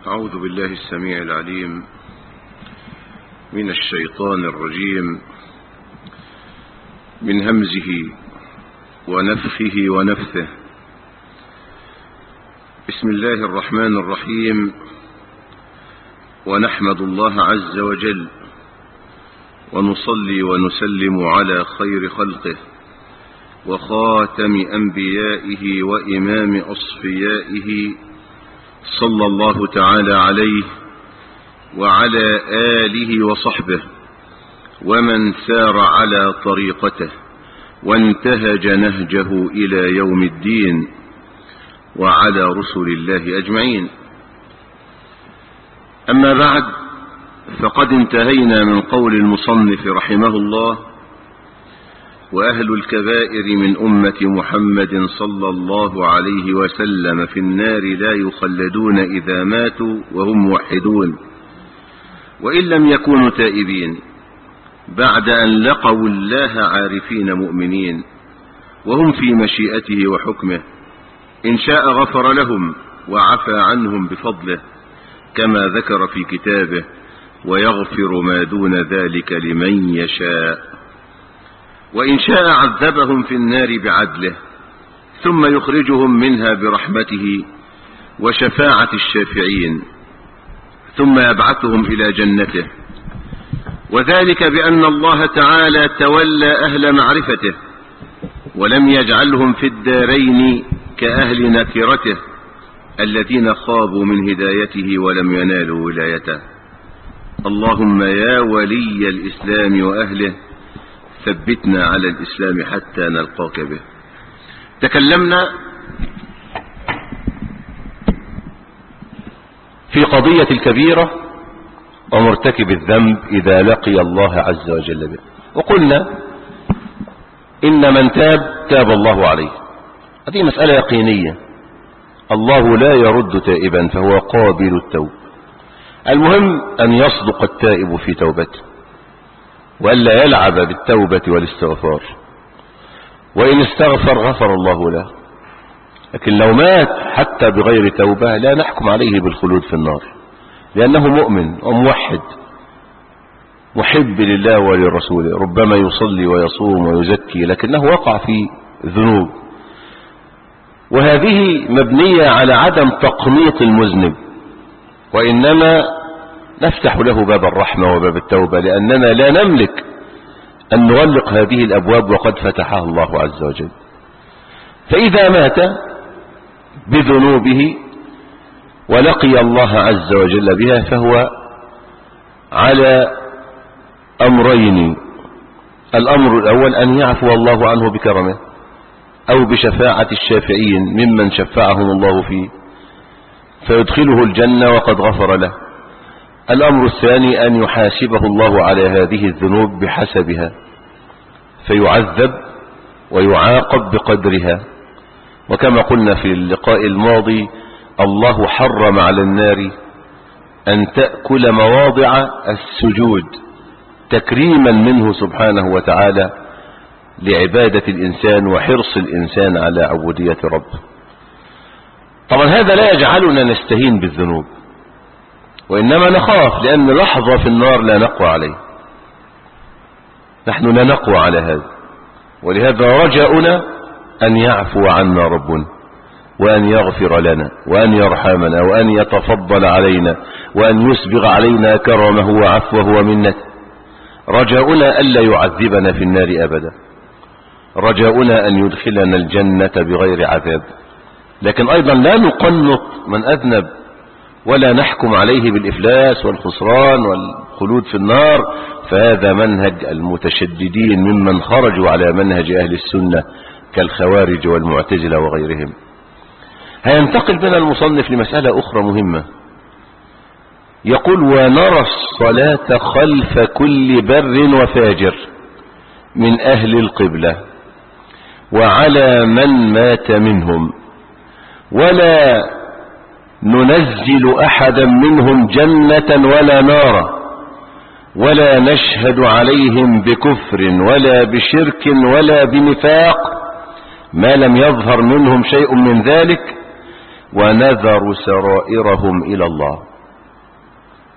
أعوذ بالله السميع العليم من الشيطان الرجيم من همزه ونفخه ونفثه بسم الله الرحمن الرحيم ونحمد الله عز وجل ونصلي ونسلم على خير خلقه وخاتم أنبيائه وإمام أصفيائه صلى الله تعالى عليه وعلى آله وصحبه ومن سار على طريقته وانتهج نهجه إلى يوم الدين وعلى رسل الله أجمعين أما بعد فقد انتهينا من قول المصنف رحمه الله وأهل الكبائر من أمة محمد صلى الله عليه وسلم في النار لا يخلدون إذا ماتوا وهم موحدون وإن لم يكونوا تائبين بعد أن لقوا الله عارفين مؤمنين وهم في مشيئته وحكمه إن شاء غفر لهم وعفى عنهم بفضله كما ذكر في كتابه ويغفر ما دون ذلك لمن يشاء وإن شاء عذبهم في النار بعدله ثم يخرجهم منها برحمته وشفاعة الشافعين ثم يبعثهم إلى جنته وذلك بأن الله تعالى تولى أهل معرفته ولم يجعلهم في الدارين كأهل نكرته الذين خابوا من هدايته ولم ينالوا ولايته اللهم يا ولي الإسلام وأهله ثبتنا على الإسلام حتى نلقاك به تكلمنا في قضية الكبيرة ومرتكب الذنب إذا لقي الله عز وجل به وقلنا إن من تاب تاب الله عليه هذه مسألة يقينية الله لا يرد تائبا فهو قابل التوب المهم أن يصدق التائب في توبته وألا يلعب بالتوبة والاستغفار وإن استغفر غفر الله له لكن لو مات حتى بغير توبة لا نحكم عليه بالخلود في النار لأنه مؤمن وموحد محب لله ولرسوله ربما يصلي ويصوم ويزكي لكنه وقع في ذنوب وهذه مبنية على عدم تقنيط المذنب وإنما نفتح له باب الرحمة وباب التوبة لأننا لا نملك أن نغلق هذه الأبواب وقد فتحها الله عز وجل فإذا مات بذنوبه ولقي الله عز وجل بها فهو على أمرين الأمر الأول أن يعفو الله عنه بكرمه أو بشفاعة الشافعين ممن شفعهم الله فيه فيدخله الجنة وقد غفر له الأمر الثاني أن يحاسبه الله على هذه الذنوب بحسبها فيعذب ويعاقب بقدرها وكما قلنا في اللقاء الماضي الله حرم على النار أن تأكل مواضع السجود تكريما منه سبحانه وتعالى لعبادة الإنسان وحرص الإنسان على عبودية ربه طبعا هذا لا يجعلنا نستهين بالذنوب وإنما نخاف لأن لحظة في النار لا نقوى عليه نحن لا نقوى على هذا ولهذا رجاؤنا أن يعفو عنا ربنا وأن يغفر لنا وأن يرحمنا وأن يتفضل علينا وأن يسبغ علينا كرمه وعفوه ومنته رجاؤنا ألا يعذبنا في النار أبدا رجاؤنا أن يدخلنا الجنة بغير عذاب لكن أيضا لا نقنط من أذنب ولا نحكم عليه بالإفلاس والخسران والخلود في النار فهذا منهج المتشددين ممن خرجوا على منهج أهل السنة كالخوارج والمعتزلة وغيرهم هينتقل بنا المصنف لمسألة أخرى مهمة يقول ونرى الصلاة خلف كل بر وفاجر من أهل القبلة وعلى من مات منهم ولا ننزل أحدا منهم جنة ولا نارا ولا نشهد عليهم بكفر ولا بشرك ولا بنفاق ما لم يظهر منهم شيء من ذلك ونذر سرائرهم إلى الله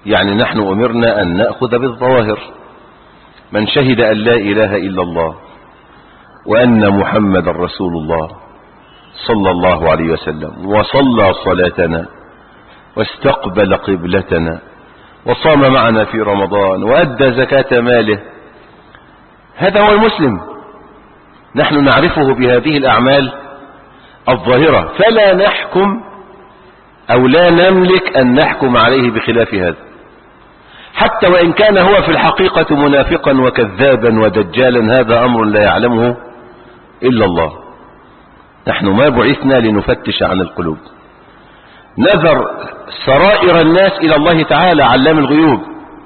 يعني نحن أمرنا أن نأخذ بالظواهر من شهد أن لا إله إلا الله وأن محمد رسول الله صلى الله عليه وسلم وصلى صلاتنا واستقبل قبلتنا وصام معنا في رمضان وأدى زكاة ماله هذا هو المسلم نحن نعرفه بهذه الأعمال الظاهرة فلا نحكم أو لا نملك أن نحكم عليه بخلاف هذا حتى وإن كان هو في الحقيقة منافقا وكذابا ودجالا هذا أمر لا يعلمه إلا الله نحن ما بعثنا لنفتش عن القلوب نذر سرائر الناس إلى الله تعالى علام الغيوب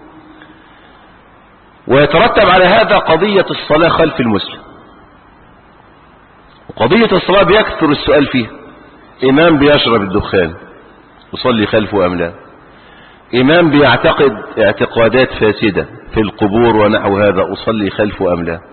ويترتب على هذا قضية الصلاة خلف المسلم وقضية الصلاة بيكثر السؤال فيها إمام بيشرب الدخان يصلي خلفه أم لا إمام بيعتقد اعتقادات فاسدة في القبور ونحو هذا أصلي خلفه أم لا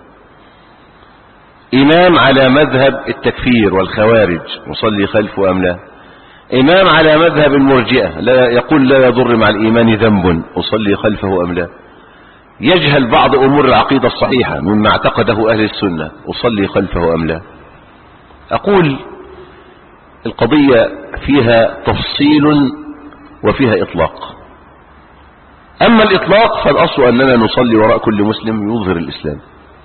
إمام على مذهب التكفير والخوارج أصلي خلفه أم لا إمام على مذهب المرجئة لا يقول لا يضر مع الإيمان ذنب أصلي خلفه أم لا يجهل بعض أمور العقيدة الصحيحة مما اعتقده أهل السنة أصلي خلفه أم لا أقول القضية فيها تفصيل وفيها إطلاق أما الإطلاق فالأصل أننا نصلي وراء كل مسلم يظهر الإسلام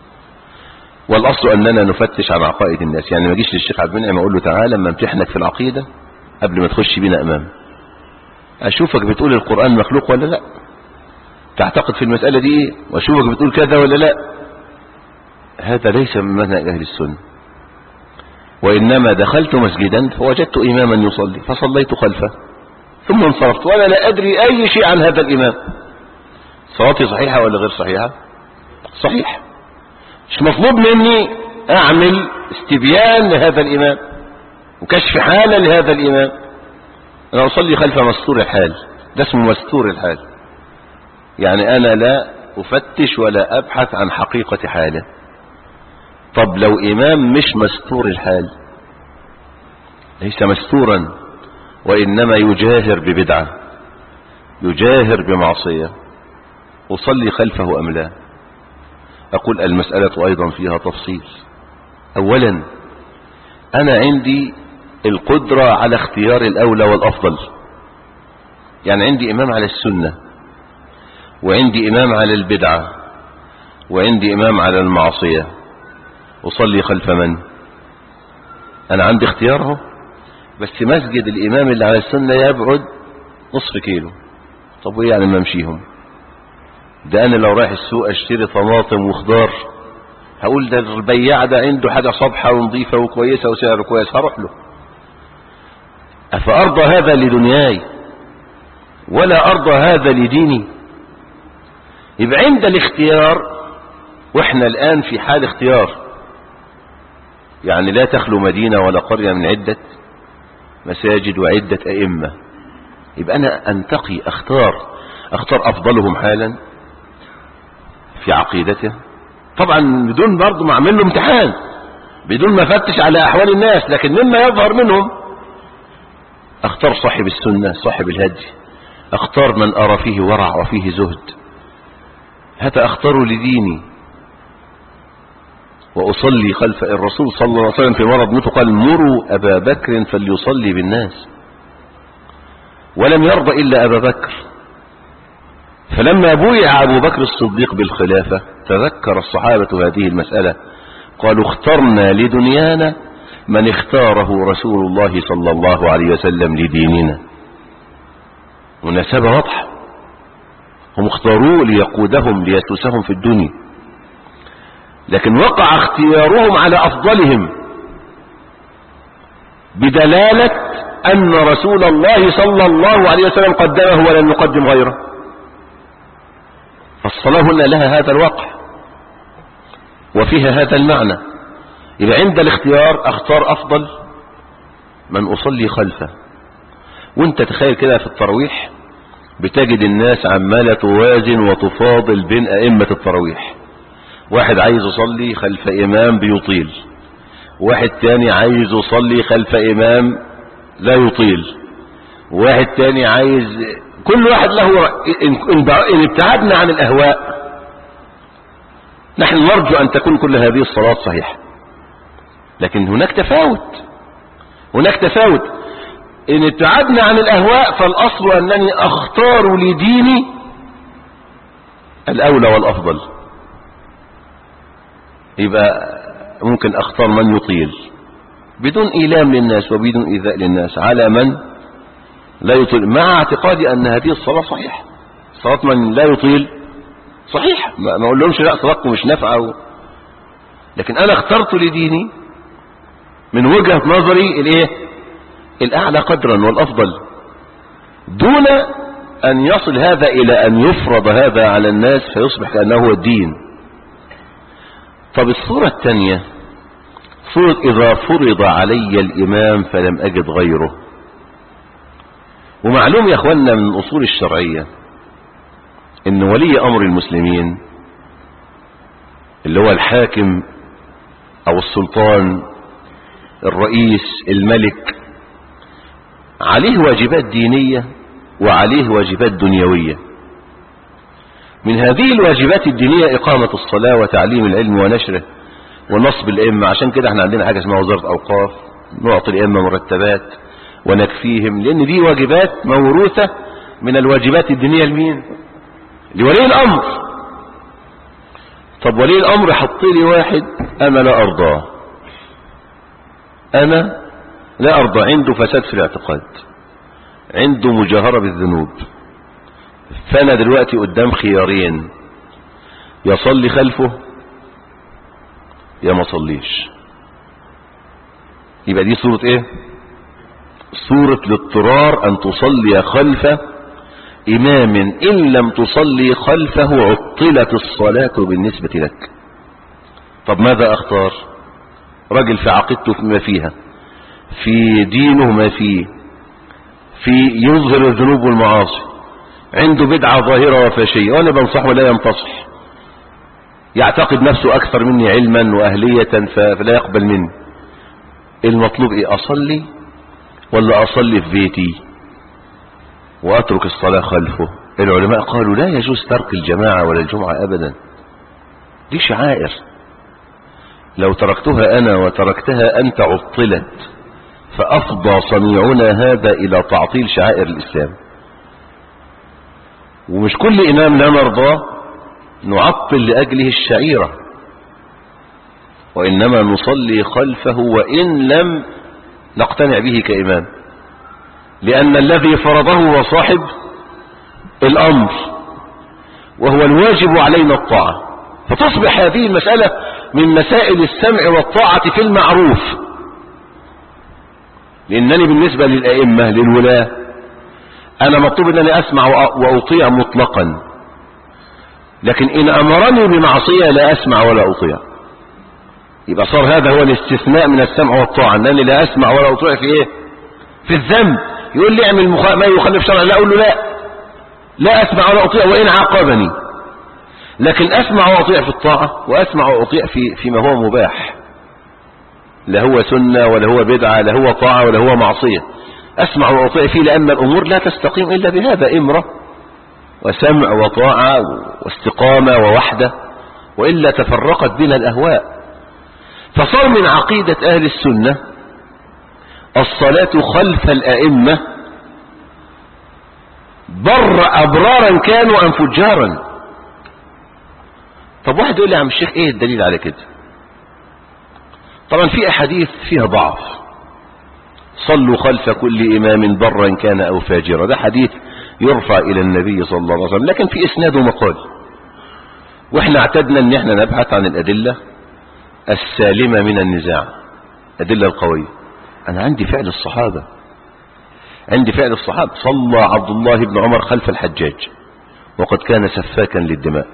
والأصل أننا نفتش عن عقائد الناس يعني ما جيش للشيخ عبد المنعم أقول له تعالى لما امتحنك في العقيدة قبل ما تخش بينا أمام أشوفك بتقول القرآن مخلوق ولا لا تعتقد في المسألة دي وأشوفك بتقول كذا ولا لا هذا ليس من منهج أهل السنة وإنما دخلت مسجدا فوجدت إماما يصلي فصليت خلفه ثم انصرفت وأنا لا أدري أي شيء عن هذا الإمام صلاتي صحيحة ولا غير صحيحة صحيح مش مطلوب مني أعمل استبيان لهذا الإمام وكشف حالة لهذا الإمام أنا أصلي خلف مستور الحال ده اسمه مستور الحال يعني أنا لا أفتش ولا أبحث عن حقيقة حاله طب لو إمام مش مستور الحال ليس مستورا وإنما يجاهر ببدعة يجاهر بمعصية أصلي خلفه أم لا أقول المسألة أيضا فيها تفصيل أولا أنا عندي القدرة على اختيار الأولى والأفضل يعني عندي إمام على السنة وعندي إمام على البدعة وعندي إمام على المعصية أصلي خلف من أنا عندي اختياره بس مسجد الإمام اللي على السنة يبعد نصف كيلو طب وإيه يعني ما امشيهم ده أنا لو رايح السوق أشتري طماطم وخضار هقول ده البياع ده عنده حاجة صبحة ونظيفة وكويسة وسعره كويس هروح له أفأرضى هذا لدنياي ولا أرضى هذا لديني يبقى عند الاختيار واحنا الآن في حال اختيار يعني لا تخلو مدينة ولا قرية من عدة مساجد وعدة أئمة يبقى أنا أنتقي أختار أختار أفضلهم حالا في عقيدته طبعا بدون برضه ما أعمل له امتحان بدون ما أفتش على أحوال الناس لكن مما يظهر منهم أختار صاحب السنة صاحب الهدي أختار من أرى فيه ورع وفيه زهد هذا أختار لديني وأصلي خلف الرسول صلى الله عليه وسلم في مرض موته قال مروا أبا بكر فليصلي بالناس ولم يرضى إلا أبا بكر فلما بويع أبو بكر الصديق بالخلافة تذكر الصحابة هذه المسألة قالوا اخترنا لدنيانا من اختاره رسول الله صلى الله عليه وسلم لديننا مناسبة واضحة هم اختاروه ليقودهم ليسوسهم في الدنيا لكن وقع اختيارهم على أفضلهم بدلالة أن رسول الله صلى الله عليه وسلم قدمه ولم يقدم غيره فالصلاة هنا لها هذا الوقع وفيها هذا المعنى إذا عند الاختيار أختار أفضل من أصلي خلفه وانت تخيل كده في التراويح بتجد الناس عمالة توازن وتفاضل بين أئمة التراويح واحد عايز يصلي خلف إمام بيطيل واحد تاني عايز يصلي خلف إمام لا يطيل واحد تاني عايز كل واحد له رأي. إن إن ابتعدنا عن الأهواء نحن نرجو أن تكون كل هذه الصلاة صحيحة لكن هناك تفاوت هناك تفاوت إن ابتعدنا عن الأهواء فالأصل أنني أختار لديني الأولى والأفضل يبقى ممكن أختار من يطيل بدون إيلام للناس وبدون إيذاء للناس على من لا يطيل مع اعتقادي أن هذه الصلاة صحيحة صلاة من لا يطيل صحيح ما ما اقول لهمش لا صلاتكم مش نافعه و... لكن انا اخترت لديني من وجهة نظري الايه الاعلى قدرا والافضل دون ان يصل هذا الى ان يفرض هذا على الناس فيصبح كأنه هو الدين طب الصورة الثانية صورة اذا فرض علي الامام فلم اجد غيره ومعلوم يا اخوانا من الاصول الشرعيه ان ولي امر المسلمين اللي هو الحاكم او السلطان الرئيس الملك عليه واجبات دينية وعليه واجبات دنيوية من هذه الواجبات الدينية اقامة الصلاة وتعليم العلم ونشره ونصب الائمة عشان كده احنا عندنا حاجة اسمها وزارة اوقاف نعطي الائمة مرتبات ونكفيهم لان دي واجبات موروثة من الواجبات الدينية لمين لولي الامر طب ولي الامر حط لي واحد انا لا ارضاه انا لا ارضى عنده فساد في الاعتقاد عنده مجاهرة بالذنوب فانا دلوقتي قدام خيارين يصلي خلفه يا ما صليش يبقى دي صورة ايه صورة الاضطرار ان تصلي خلف إمام إن لم تصلي خلفه عطلت الصلاة بالنسبة لك طب ماذا أختار رجل في عقيدته ما فيها في دينه ما فيه في يظهر الذنوب والمعاصي عنده بدعة ظاهرة وفاشية وأنا بنصحه لا ينتصح يعتقد نفسه أكثر مني علما وأهلية فلا يقبل مني المطلوب إيه أصلي ولا أصلي في بيتي وأترك الصلاة خلفه العلماء قالوا لا يجوز ترك الجماعة ولا الجمعة أبدا دي شعائر لو تركتها أنا وتركتها أنت عطلت فأفضى صنيعنا هذا إلى تعطيل شعائر الإسلام ومش كل إمام لا نرضاه نعطل لأجله الشعيرة وإنما نصلي خلفه وإن لم نقتنع به كإمام لأن الذي فرضه هو صاحب الأمر وهو الواجب علينا الطاعة فتصبح هذه المسألة من مسائل السمع والطاعة في المعروف لأنني بالنسبة للأئمة للولاة أنا مطلوب أنني أسمع وأطيع مطلقا لكن إن أمرني بمعصية لا أسمع ولا أطيع يبقى صار هذا هو الاستثناء من السمع والطاعة أنني لا أسمع ولا أطيع في إيه في الذنب يقول لي اعمل مخ... ما يخالف شرع لا أقول له لا لا أسمع ولا أطيع وإن عاقبني لكن أسمع وأطيع في الطاعة وأسمع وأطيع في فيما هو مباح لا هو سنة ولا هو بدعة لا هو طاعة ولا هو معصية أسمع وأطيع فيه لأن الأمور لا تستقيم إلا بهذا إمرة وسمع وطاعة واستقامة ووحدة وإلا تفرقت بنا الأهواء فصار من عقيدة أهل السنة الصلاة خلف الأئمة بر أبرارا كانوا أم فجارا طب واحد يقول لي يا عم الشيخ ايه الدليل على كده طبعا في احاديث فيها ضعف صلوا خلف كل امام برا كان او فاجرا ده حديث يرفع الى النبي صلى الله عليه وسلم لكن في اسناده مقال واحنا اعتدنا ان احنا نبحث عن الادلة السالمة من النزاع الادلة القوية انا عندي فعل الصحابة عندي فعل الصحابة صلى عبد الله بن عمر خلف الحجاج وقد كان سفاكا للدماء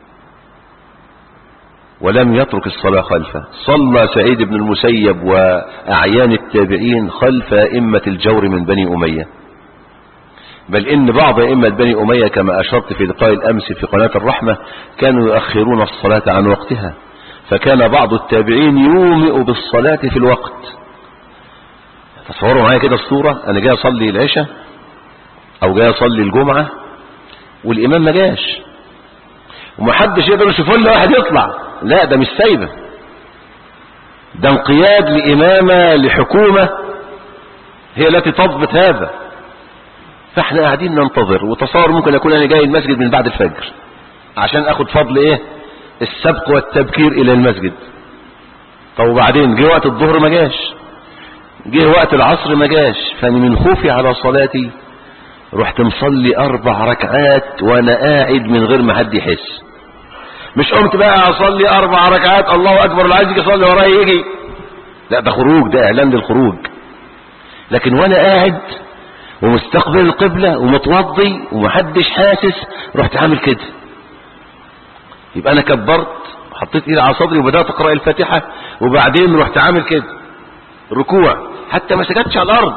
ولم يترك الصلاة خلفه صلى سعيد بن المسيب وأعيان التابعين خلف أئمة الجور من بني أمية بل إن بعض أئمة بني أمية كما أشرت في لقاء الأمس في قناة الرحمة كانوا يؤخرون الصلاة عن وقتها فكان بعض التابعين يومئ بالصلاة في الوقت تصوروا معايا كده الصورة أنا جاي أصلي العشاء او جاي يصلي الجمعة والامام ما جاش ومحدش يقدر يشوف له واحد يطلع لا ده مش سايبه ده انقياد لإمامة لحكومة هي التي تضبط هذا فاحنا قاعدين ننتظر وتصور ممكن يكون انا جاي المسجد من بعد الفجر عشان اخد فضل ايه السبق والتبكير الى المسجد طب وبعدين جه وقت الظهر ما جاش جه وقت العصر ما جاش فانا من خوفي على صلاتي رحت مصلي اربع ركعات وانا قاعد من غير ما حد يحس مش قمت بقى اصلي اربع ركعات الله اكبر اللي عايز يجي يصلي ورايا يجي لا ده خروج ده اعلان للخروج لكن وانا قاعد ومستقبل القبلة ومتوضي ومحدش حاسس رحت عامل كده يبقى انا كبرت حطيت ايدي على صدري وبدات اقرا الفاتحه وبعدين رحت عامل كده ركوع حتى ما سجدتش على الارض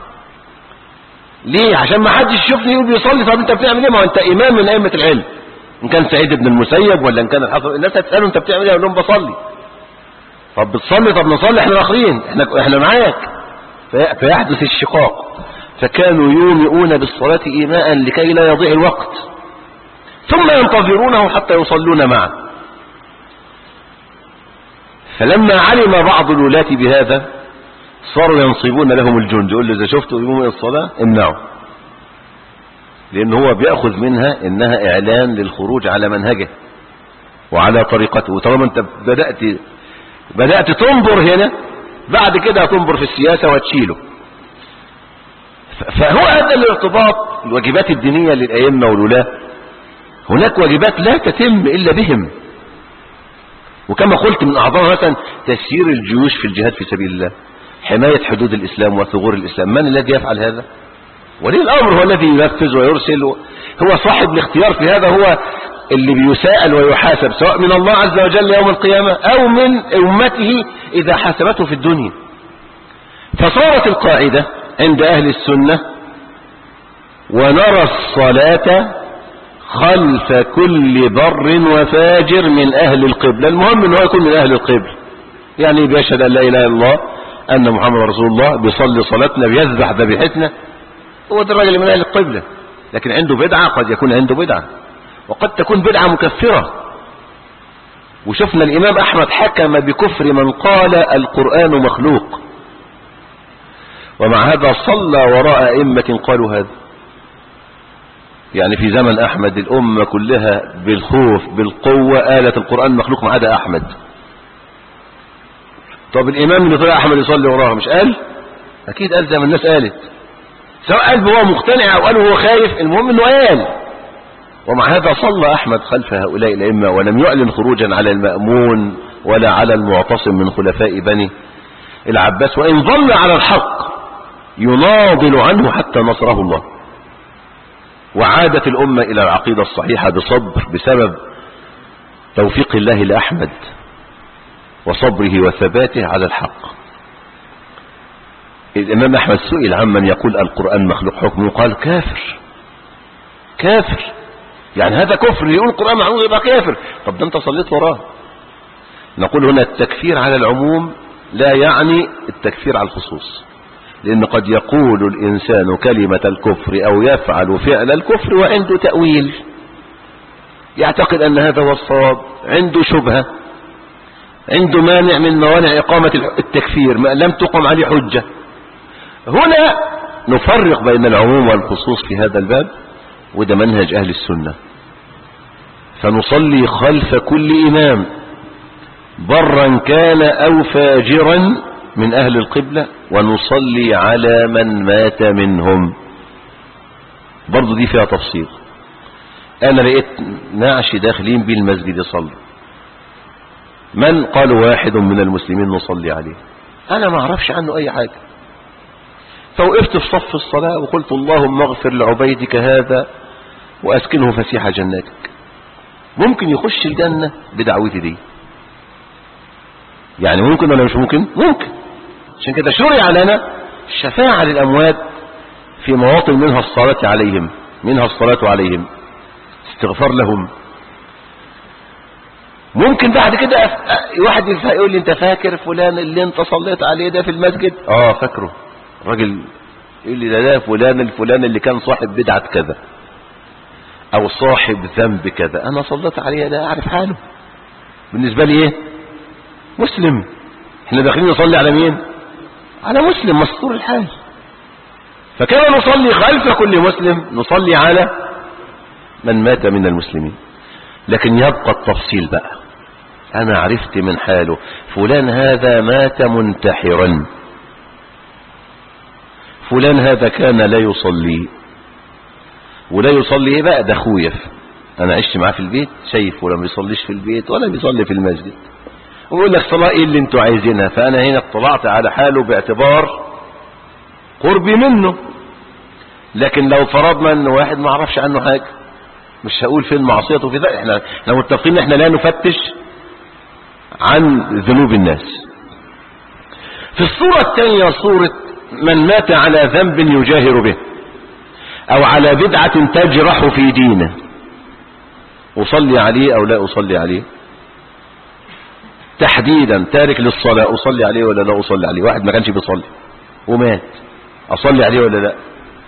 ليه عشان ما حدش يشوفني يقول بيصلي طب انت بتعمل ايه ما هو انت امام من ائمه العلم ان كان سعيد بن المسيب ولا ان كان الحسن الناس هتساله انت بتعمل ايه يقول لهم بصلي طب بتصلي طب نصلي احنا الاخرين احنا احنا معاك في- فيحدث الشقاق فكانوا يومئون بالصلاة إيماء لكي لا يضيع الوقت ثم ينتظرونه حتى يصلون معه فلما علم بعض الولاة بهذا صاروا ينصبون لهم الجند يقول له إذا شفتوا يوم الصلاة امنعوا لأن هو بيأخذ منها إنها إعلان للخروج على منهجه وعلى طريقته وطالما أنت بدأت بدأت تنظر هنا بعد كده هتنظر في السياسة وهتشيله ف- فهو هذا الارتباط الواجبات الدينية للأئمة والولاة هناك واجبات لا تتم إلا بهم وكما قلت من أعضاء مثلا تسيير الجيوش في الجهاد في سبيل الله حماية حدود الإسلام وثغور الإسلام من الذي يفعل هذا ولي الأمر هو الذي ينفذ ويرسل هو صاحب الاختيار في هذا هو اللي بيساءل ويحاسب سواء من الله عز وجل يوم القيامة أو من أمته إذا حاسبته في الدنيا فصارت القاعدة عند أهل السنة ونرى الصلاة خلف كل بر وفاجر من أهل القبلة المهم أنه يكون من أهل القبلة يعني بيشهد أن لا إله إلا الله أن محمد رسول الله بيصلي صلاتنا بيذبح ذبيحتنا هو ده الراجل من أهل القبلة لكن عنده بدعة قد يكون عنده بدعة وقد تكون بدعة مكفرة وشفنا الإمام أحمد حكم بكفر من قال القرآن مخلوق ومع هذا صلى وراء أئمة قالوا هذا يعني في زمن أحمد الأمة كلها بالخوف بالقوة آلة القرآن مخلوق ما عدا أحمد طب الإمام اللي طلع أحمد يصلي وراه مش قال أكيد قال زي ما الناس قالت سواء قال هو مقتنع أو قال هو خايف المهم أنه قال ومع هذا صلى أحمد خلف هؤلاء الأئمة ولم يعلن خروجا على المأمون ولا على المعتصم من خلفاء بني العباس وإن ظل على الحق يناضل عنه حتى نصره الله وعادت الأمة إلى العقيدة الصحيحة بصبر بسبب توفيق الله لأحمد وصبره وثباته على الحق الإمام أحمد سئل عمن يقول القرآن مخلوق حكمه قال كافر كافر يعني هذا كفر يقول القرآن مخلوق يبقى كافر طب ده انت صليت وراه نقول هنا التكفير على العموم لا يعني التكفير على الخصوص لأن قد يقول الإنسان كلمة الكفر أو يفعل فعل الكفر وعنده تأويل يعتقد أن هذا هو الصواب عنده شبهة عنده مانع من موانع إقامة التكفير ما لم تقم عليه حجة هنا نفرق بين العموم والخصوص في هذا الباب وده منهج أهل السنة فنصلي خلف كل إمام برا كان أو فاجرا من أهل القبلة ونصلي على من مات منهم برضو دي فيها تفصيل أنا لقيت نعش داخلين بيه المسجد يصلي من قال واحد من المسلمين نصلي عليه أنا ما أعرفش عنه أي حاجة فوقفت في صف الصلاة وقلت اللهم اغفر لعبيدك هذا وأسكنه فسيح جناتك ممكن يخش الجنة بدعوتي دي يعني ممكن ولا مش ممكن ممكن عشان كده شرع لنا الشفاعة للأموات في مواطن منها الصلاة عليهم منها الصلاة عليهم استغفار لهم ممكن بعد كده أف... واحد يقول لي انت فاكر فلان اللي انت صليت عليه ده في المسجد اه فاكره راجل يقول لي ده ده فلان الفلان اللي كان صاحب بدعة كذا او صاحب ذنب كذا انا صليت عليه لا اعرف حاله بالنسبة لي ايه مسلم احنا داخلين نصلي على مين على مسلم مستور الحال فكما نصلي خلف كل مسلم نصلي على من مات من المسلمين لكن يبقى التفصيل بقى انا عرفت من حاله فلان هذا مات منتحرا فلان هذا كان لا يصلي ولا يصلي ايه بقى ده خويف انا عشت معاه في البيت شايف ولا بيصليش في البيت ولا بيصلي في المسجد ويقول لك صلاة ايه اللي انتوا عايزينها فانا هنا اطلعت على حاله باعتبار قربي منه لكن لو فرضنا ان واحد ما عرفش عنه حاجة مش هقول فين معصيته في ده احنا احنا متفقين احنا لا نفتش عن ذنوب الناس في الصورة الثانية صورة من مات على ذنب يجاهر به او على بدعة تجرح في دينه اصلي عليه او لا اصلي عليه تحديدا تارك للصلاة اصلي عليه ولا لا اصلي عليه واحد ما كانش بيصلي ومات اصلي عليه ولا لا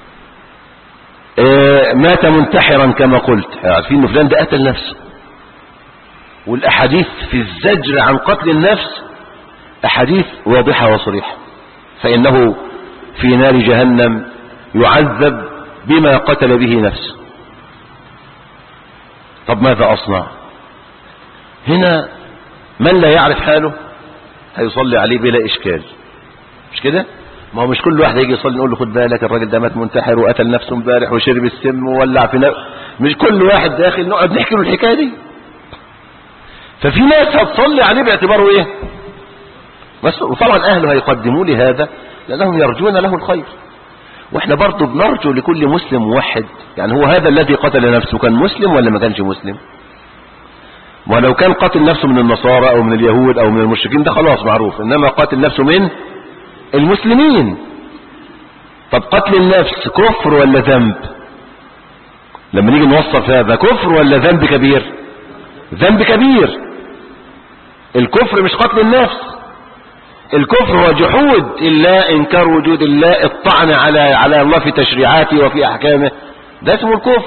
آه مات منتحرا كما قلت عارفين ان فلان ده قتل نفسه والاحاديث في الزجر عن قتل النفس احاديث واضحة وصريحة فانه في نار جهنم يعذب بما قتل به نفسه طب ماذا اصنع هنا من لا يعرف حاله هيصلي عليه بلا اشكال مش كده ما هو مش كل واحد يجي يصلي نقول له خد بالك الراجل ده مات منتحر وقتل نفسه امبارح وشرب السم وولع في نفسه مش كل واحد داخل نقعد نحكي له الحكايه دي ففي ناس هتصلي عليه باعتباره ايه بس وطبعا اهله هيقدموا لي هذا لانهم يرجون له الخير واحنا برضه بنرجو لكل مسلم موحد يعني هو هذا الذي قتل نفسه كان مسلم ولا ما كانش مسلم ولو كان قتل نفسه من النصارى او من اليهود او من المشركين ده خلاص معروف انما قتل نفسه من المسلمين طب قتل النفس كفر ولا ذنب لما نيجي نوصف هذا كفر ولا ذنب كبير ذنب كبير الكفر مش قتل النفس الكفر هو جحود الله انكار وجود الله الطعن على على الله في تشريعاته وفي احكامه ده اسمه الكفر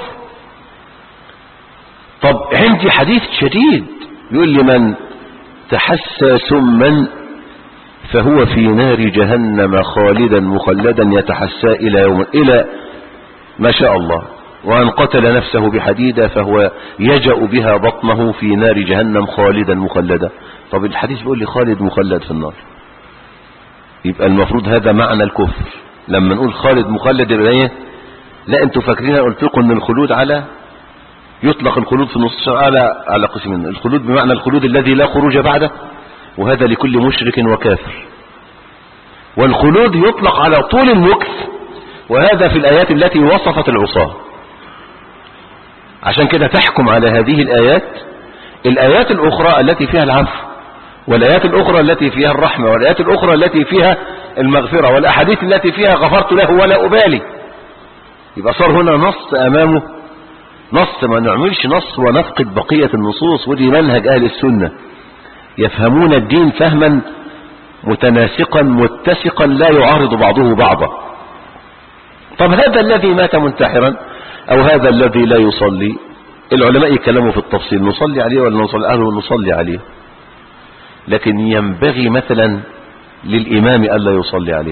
طب عندي حديث شديد يقول لمن تحسى سما فهو في نار جهنم خالدا مخلدا يتحسى الى يوم الى ما شاء الله وان قتل نفسه بحديدة فهو يجأ بها بطنه في نار جهنم خالدا مخلدا طب الحديث بيقول لي خالد مخلد في النار يبقى المفروض هذا معنى الكفر لما نقول خالد مخلد يبقى ايه لا انتوا فاكرين قلت لكم ان الخلود على يطلق الخلود في النص على على قسمين الخلود بمعنى الخلود الذي لا خروج بعده وهذا لكل مشرك وكافر والخلود يطلق على طول المكث وهذا في الآيات التي وصفت العصاة عشان كده تحكم على هذه الآيات الآيات الأخرى التي فيها العفو والآيات الأخرى التي فيها الرحمة والآيات الأخرى التي فيها المغفرة والأحاديث التي فيها غفرت له ولا أبالي يبقى صار هنا نص أمامه نص ما نعملش نص ونفقد بقية النصوص ودي منهج أهل السنة يفهمون الدين فهما متناسقا متسقا لا يعارض بعضه بعضا طب هذا الذي مات منتحرا أو هذا الذي لا يصلي العلماء يتكلموا في التفصيل نصلي عليه ولا نصلي عليه نصلي عليه لكن ينبغي مثلا للإمام ألا يصلي عليه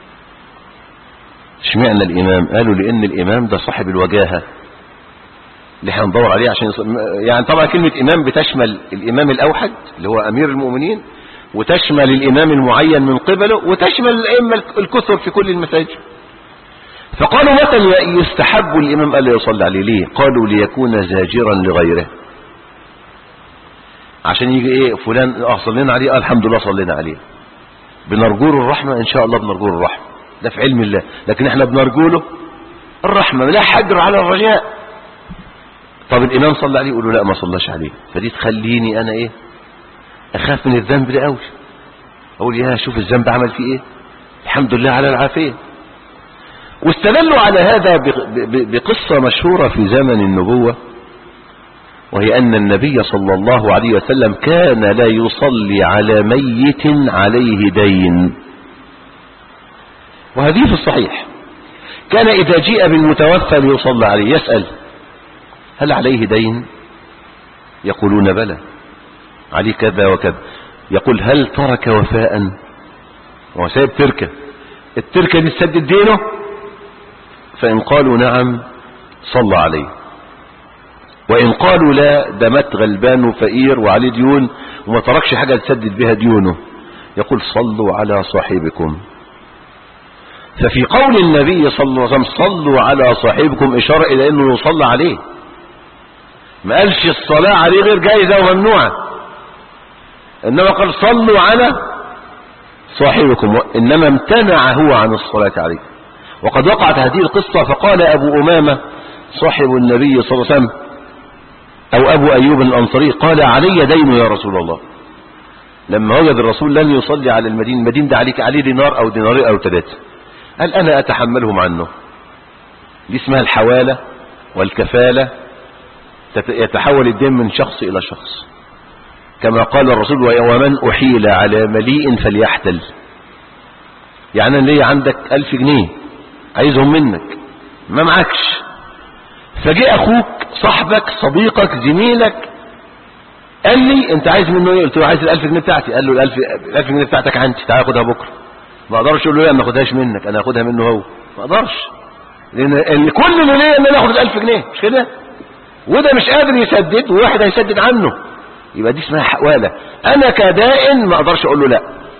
اشمعنى الإمام قالوا لأن الإمام ده صاحب الوجاهة اللي احنا ندور عليه عشان يصلي. يعني طبعا كلمة إمام بتشمل الإمام الأوحد اللي هو أمير المؤمنين وتشمل الإمام المعين من قبله وتشمل الأئمة الكثر في كل المساجد فقالوا مثلا يستحب الإمام ألا يصلي عليه ليه قالوا ليكون زاجرا لغيره عشان يجي ايه فلان اه صلينا عليه آه الحمد لله صلينا عليه بنرجو له الرحمة ان شاء الله بنرجو له الرحمة ده في علم الله لكن احنا بنرجو له الرحمة لا حجر على الرجاء طب الامام صلى عليه يقولوا لا ما صلاش عليه فدي تخليني انا ايه اخاف من الذنب ده قوي اقول يا شوف الذنب عمل فيه ايه الحمد لله على العافية واستدلوا على هذا بقصة مشهورة في زمن النبوة وهي أن النبي صلى الله عليه وسلم كان لا يصلي على ميت عليه دين وهذه في الصحيح كان إذا جيء بالمتوفى ليصلى عليه يسأل هل عليه دين يقولون بلى عليه كذا وكذا يقول هل ترك وفاء هو سايب تركة التركة دي تسدد دينه فإن قالوا نعم صلى عليه وإن قالوا لا ده مات غلبان وفقير وعليه ديون وما تركش حاجة تسدد بها ديونه يقول صلوا على صاحبكم ففي قول النبي صلى الله عليه وسلم صلوا على صاحبكم إشارة إلى أنه يصلى عليه ما قالش الصلاة عليه غير جائزة وممنوعة إنما قال صلوا على صاحبكم إنما امتنع هو عن الصلاة عليه وقد وقعت هذه القصة فقال أبو أمامة صاحب النبي صلى الله عليه وسلم أو أبو أيوب الأنصاري قال علي دين يا رسول الله لما وجد الرسول لن يصلي على المدين المدين ده عليك عليه دينار أو دينارين أو ثلاثة قال أنا أتحملهم عنه دي اسمها الحوالة والكفالة يتحول الدين من شخص إلى شخص كما قال الرسول ومن أحيل على مليء فليحتل يعني أنا ليه عندك ألف جنيه عايزهم منك ما معكش فجاء أخوك صاحبك صديقك زميلك قال لي انت عايز منه ايه قلت له عايز الالف جنيه بتاعتي قال له الالف, الألف جنيه بتاعتك عندي تعالى خدها بكره ما اقدرش اقول له لا ما اخدهاش منك انا اخدها منه هو ما اقدرش لان كل اللي ليا ان انا اخد الالف جنيه مش كده وده مش قادر يسدد وواحد هيسدد عنه يبقى دي اسمها حواله انا كدائن ما اقدرش اقول له لا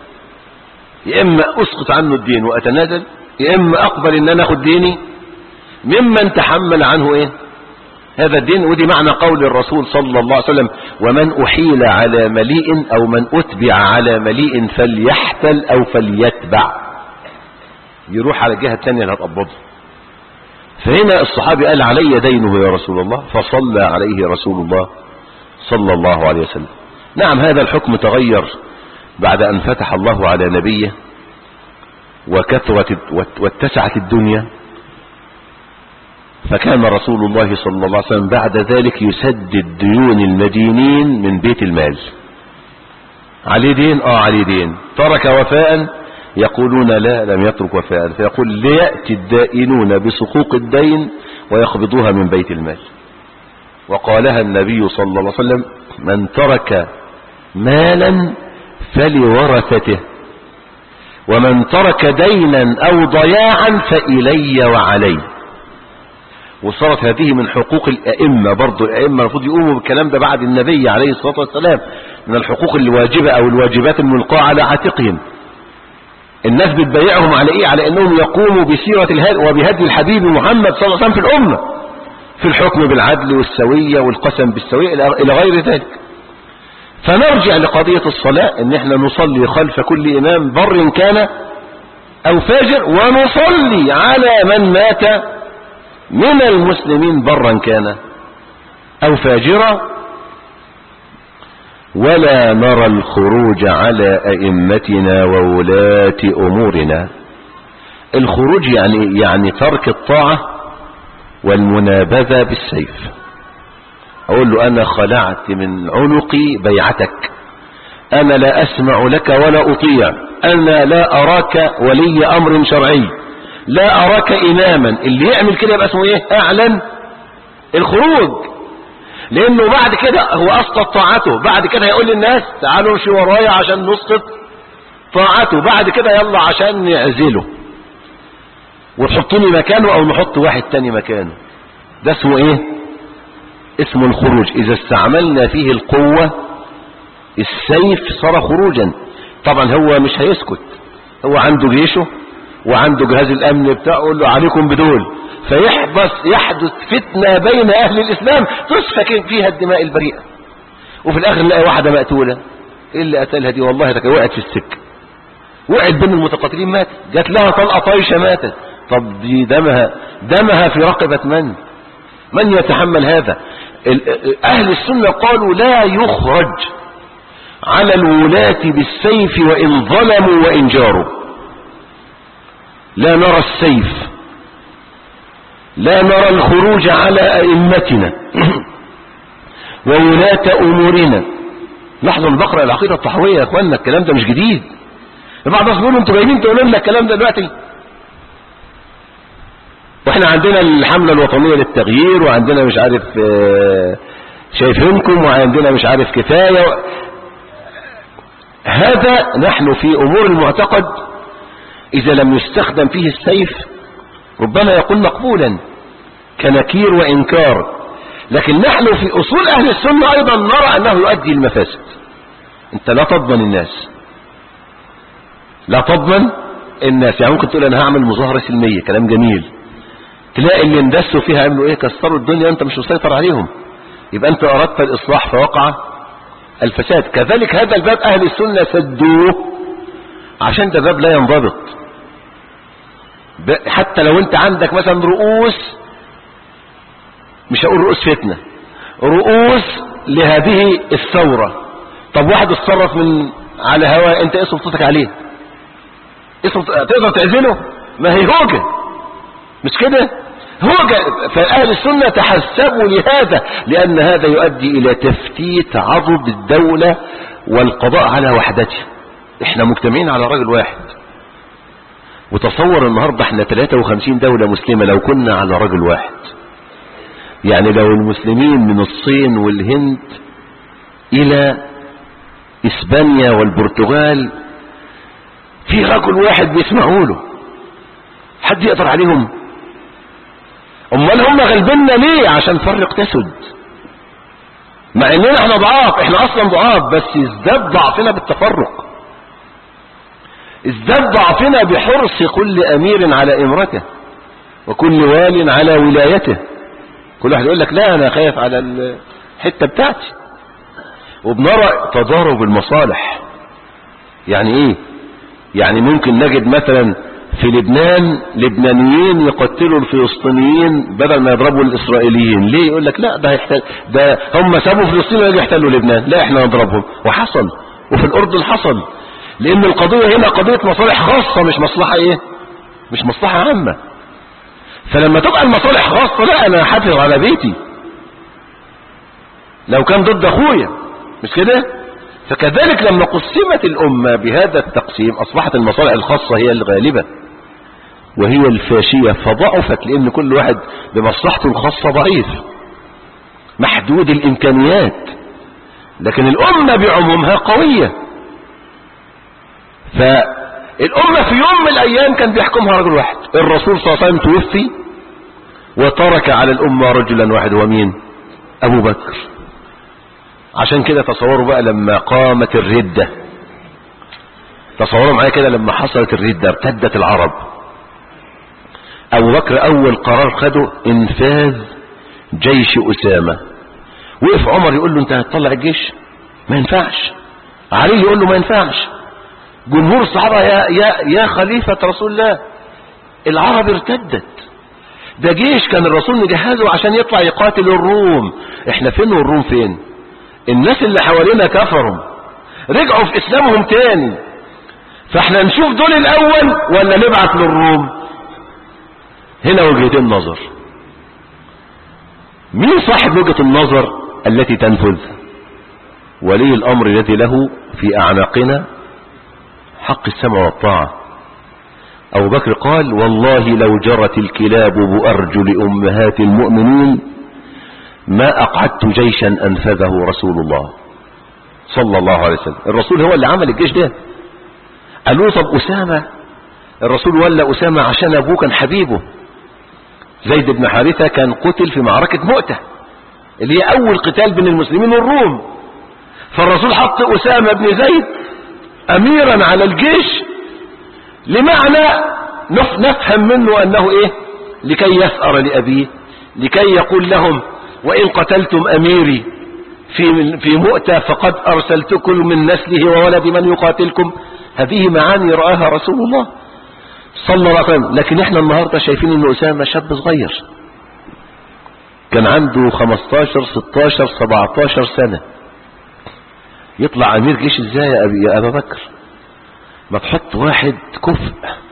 يا اما اسقط عنه الدين واتنازل يا اما اقبل ان انا اخد ديني ممن تحمل عنه ايه هذا الدين ودي معنى قول الرسول صلى الله عليه وسلم ومن أحيل على مليء أو من أتبع على مليء فليحتل أو فليتبع يروح على الجهة الثانية اللي هتقبضه فهنا الصحابي قال علي دينه يا رسول الله فصلى عليه رسول الله صلى الله عليه وسلم نعم هذا الحكم تغير بعد أن فتح الله على نبيه وكثرت واتسعت الدنيا فكان رسول الله صلى الله عليه وسلم بعد ذلك يسدد ديون المدينين من بيت المال عليه دين اه عليه دين ترك وفاء يقولون لا لم يترك وفاء فيقول ليأتي الدائنون بسقوق الدين ويقبضوها من بيت المال وقالها النبي صلى الله عليه وسلم من ترك مالا فلورثته ومن ترك دينا او ضياعا فإلي وعلي وصارت هذه من حقوق الأئمة برضو الأئمة المفروض يقوموا بالكلام ده بعد النبي عليه الصلاة والسلام من الحقوق الواجبة أو الواجبات الملقاة على عاتقهم الناس بتبيعهم على إيه على أنهم يقوموا بسيرة الهدي وبهدي الحبيب محمد صلى الله عليه وسلم في الأمة في الحكم بالعدل والسوية والقسم بالسوية إلى غير ذلك فنرجع لقضية الصلاة ان احنا نصلي خلف كل امام بر كان او فاجر ونصلي على من مات من المسلمين برا كان او فاجرا ولا نرى الخروج على ائمتنا وولاة امورنا الخروج يعني يعني ترك الطاعة والمنابذة بالسيف اقول له انا خلعت من عنقي بيعتك انا لا اسمع لك ولا اطيع انا لا اراك ولي امر شرعي لا اراك اماما اللي يعمل كده يبقى اسمه ايه اعلن الخروج لانه بعد كده هو اسقط طاعته بعد كده هيقول للناس تعالوا امشي ورايا عشان نسقط طاعته بعد كده يلا عشان نعزله وتحطوني مكانه او نحط واحد تاني مكانه ده اسمه ايه اسمه الخروج اذا استعملنا فيه القوة السيف صار خروجا طبعا هو مش هيسكت هو عنده جيشه وعنده جهاز الامن بتاعه يقول له عليكم بدول فيحدث يحدث فتنة بين اهل الاسلام تسفك فيها الدماء البريئة وفي الاخر نلاقي واحدة مقتولة ايه اللي قتلها دي والله ده وقعت في السكة وقعت بين المتقاتلين ماتت جات لها طلقة طايشة ماتت طب دي دمها دمها في رقبة من من يتحمل هذا اهل السنة قالوا لا يخرج على الولاة بالسيف وان ظلموا وان جاروا لا نرى السيف لا نرى الخروج على ائمتنا وولاة امورنا لحظة بقرأ العقيدة الطحوية يا اخوانا الكلام ده مش جديد بعض الناس بيقولوا انتوا جايين تقولوا لنا الكلام ده دلوقتي واحنا عندنا الحملة الوطنية للتغيير وعندنا مش عارف آه، شايفينكم وعندنا مش عارف كفاية هذا نحن في امور المعتقد اذا لم يستخدم فيه السيف ربما يكون مقبولا كنكير وانكار لكن نحن في اصول اهل السنة ايضا نرى انه يؤدي المفاسد انت لا تضمن الناس لا تضمن الناس يعني ممكن تقول انا هعمل مظاهرة سلمية كلام جميل تلاقي اللي اندسوا فيها يعملوا ايه كسروا الدنيا وانت مش مسيطر عليهم يبقى انت اردت الاصلاح فوقع الفساد كذلك هذا الباب اهل السنة سدوه عشان ده باب لا ينضبط ب- حتى لو انت عندك مثلا رؤوس مش هقول رؤوس فتنة رؤوس لهذه الثورة طب واحد اتصرف من على هواء انت ايه سلطتك عليه ايه سلط... تقدر تعزله ما هي هوجة مش كده هوجة فأهل السنة تحسبوا لهذا لأن هذا يؤدي إلى تفتيت عضد الدولة والقضاء على وحدتها احنا مجتمعين على رجل واحد وتصور النهاردة احنا 53 دولة مسلمة لو كنا على رجل واحد يعني لو المسلمين من الصين والهند الى اسبانيا والبرتغال في رجل واحد بيسمعوا له حد يقدر عليهم امال هم غالبيننا ليه عشان نفرق تسد مع اننا احنا ضعاف احنا اصلا ضعاف بس ازداد ضعفنا بالتفرق ازداد ضعفنا بحرص كل امير على امرته وكل وال على ولايته كل واحد يقول لك لا انا خايف على الحته بتاعتي وبنرى تضارب المصالح يعني ايه يعني ممكن نجد مثلا في لبنان لبنانيين يقتلوا الفلسطينيين بدل ما يضربوا الاسرائيليين ليه يقول لك لا ده هيحتل ده هم سابوا فلسطين ويجوا يحتلوا لبنان لا احنا نضربهم وحصل وفي الاردن حصل لان القضيه هنا قضيه مصالح خاصه مش مصلحه ايه مش مصلحه عامه فلما تبقى المصالح خاصه لا انا حافظ على بيتي لو كان ضد اخويا مش كده فكذلك لما قسمت الأمة بهذا التقسيم أصبحت المصالح الخاصة هي الغالبة وهي الفاشية فضعفت لأن كل واحد بمصلحته الخاصة ضعيف محدود الإمكانيات لكن الأمة بعمومها قوية فالأمة في يوم من الأيام كان بيحكمها رجل واحد الرسول صلى الله عليه وسلم توفي وترك على الأمة رجلا واحد ومين أبو بكر عشان كده تصوروا بقى لما قامت الردة تصوروا معايا كده لما حصلت الردة ارتدت العرب ابو بكر اول قرار خده انفاذ جيش اسامة وقف عمر يقول له انت هتطلع الجيش ما ينفعش علي يقول له ما ينفعش جمهور الصحابة يا, يا, يا خليفة رسول الله العرب ارتدت ده جيش كان الرسول مجهزه عشان يطلع يقاتل الروم احنا فين والروم فين الناس اللي حوالينا كفروا رجعوا في اسلامهم تاني فاحنا نشوف دول الاول ولا نبعت للروم هنا وجهتين نظر مين صاحب وجهة النظر التي تنفذ ولي الامر الذي له في اعناقنا حق السمع والطاعة ابو بكر قال والله لو جرت الكلاب بارجل امهات المؤمنين ما أقعدت جيشا أنفذه رسول الله صلى الله عليه وسلم الرسول هو اللي عمل الجيش ده قالوا طب أسامة الرسول ولا أسامة عشان أبوه كان حبيبه زيد بن حارثة كان قتل في معركة مؤتة اللي هي أول قتال بين المسلمين والروم فالرسول حط أسامة بن زيد أميرا على الجيش لمعنى نفهم منه أنه إيه لكي يثأر لأبيه لكي يقول لهم وإن قتلتم أميري في في مؤتة فقد أرسلتكم من نسله وولد من يقاتلكم هذه معاني رآها رسول الله صلى الله عليه وسلم لكن احنا النهاردة شايفين ان أسامة شاب صغير كان عنده 15 16 17 سنة يطلع أمير جيش ازاي يا, أبي يا أبا بكر ما تحط واحد كفء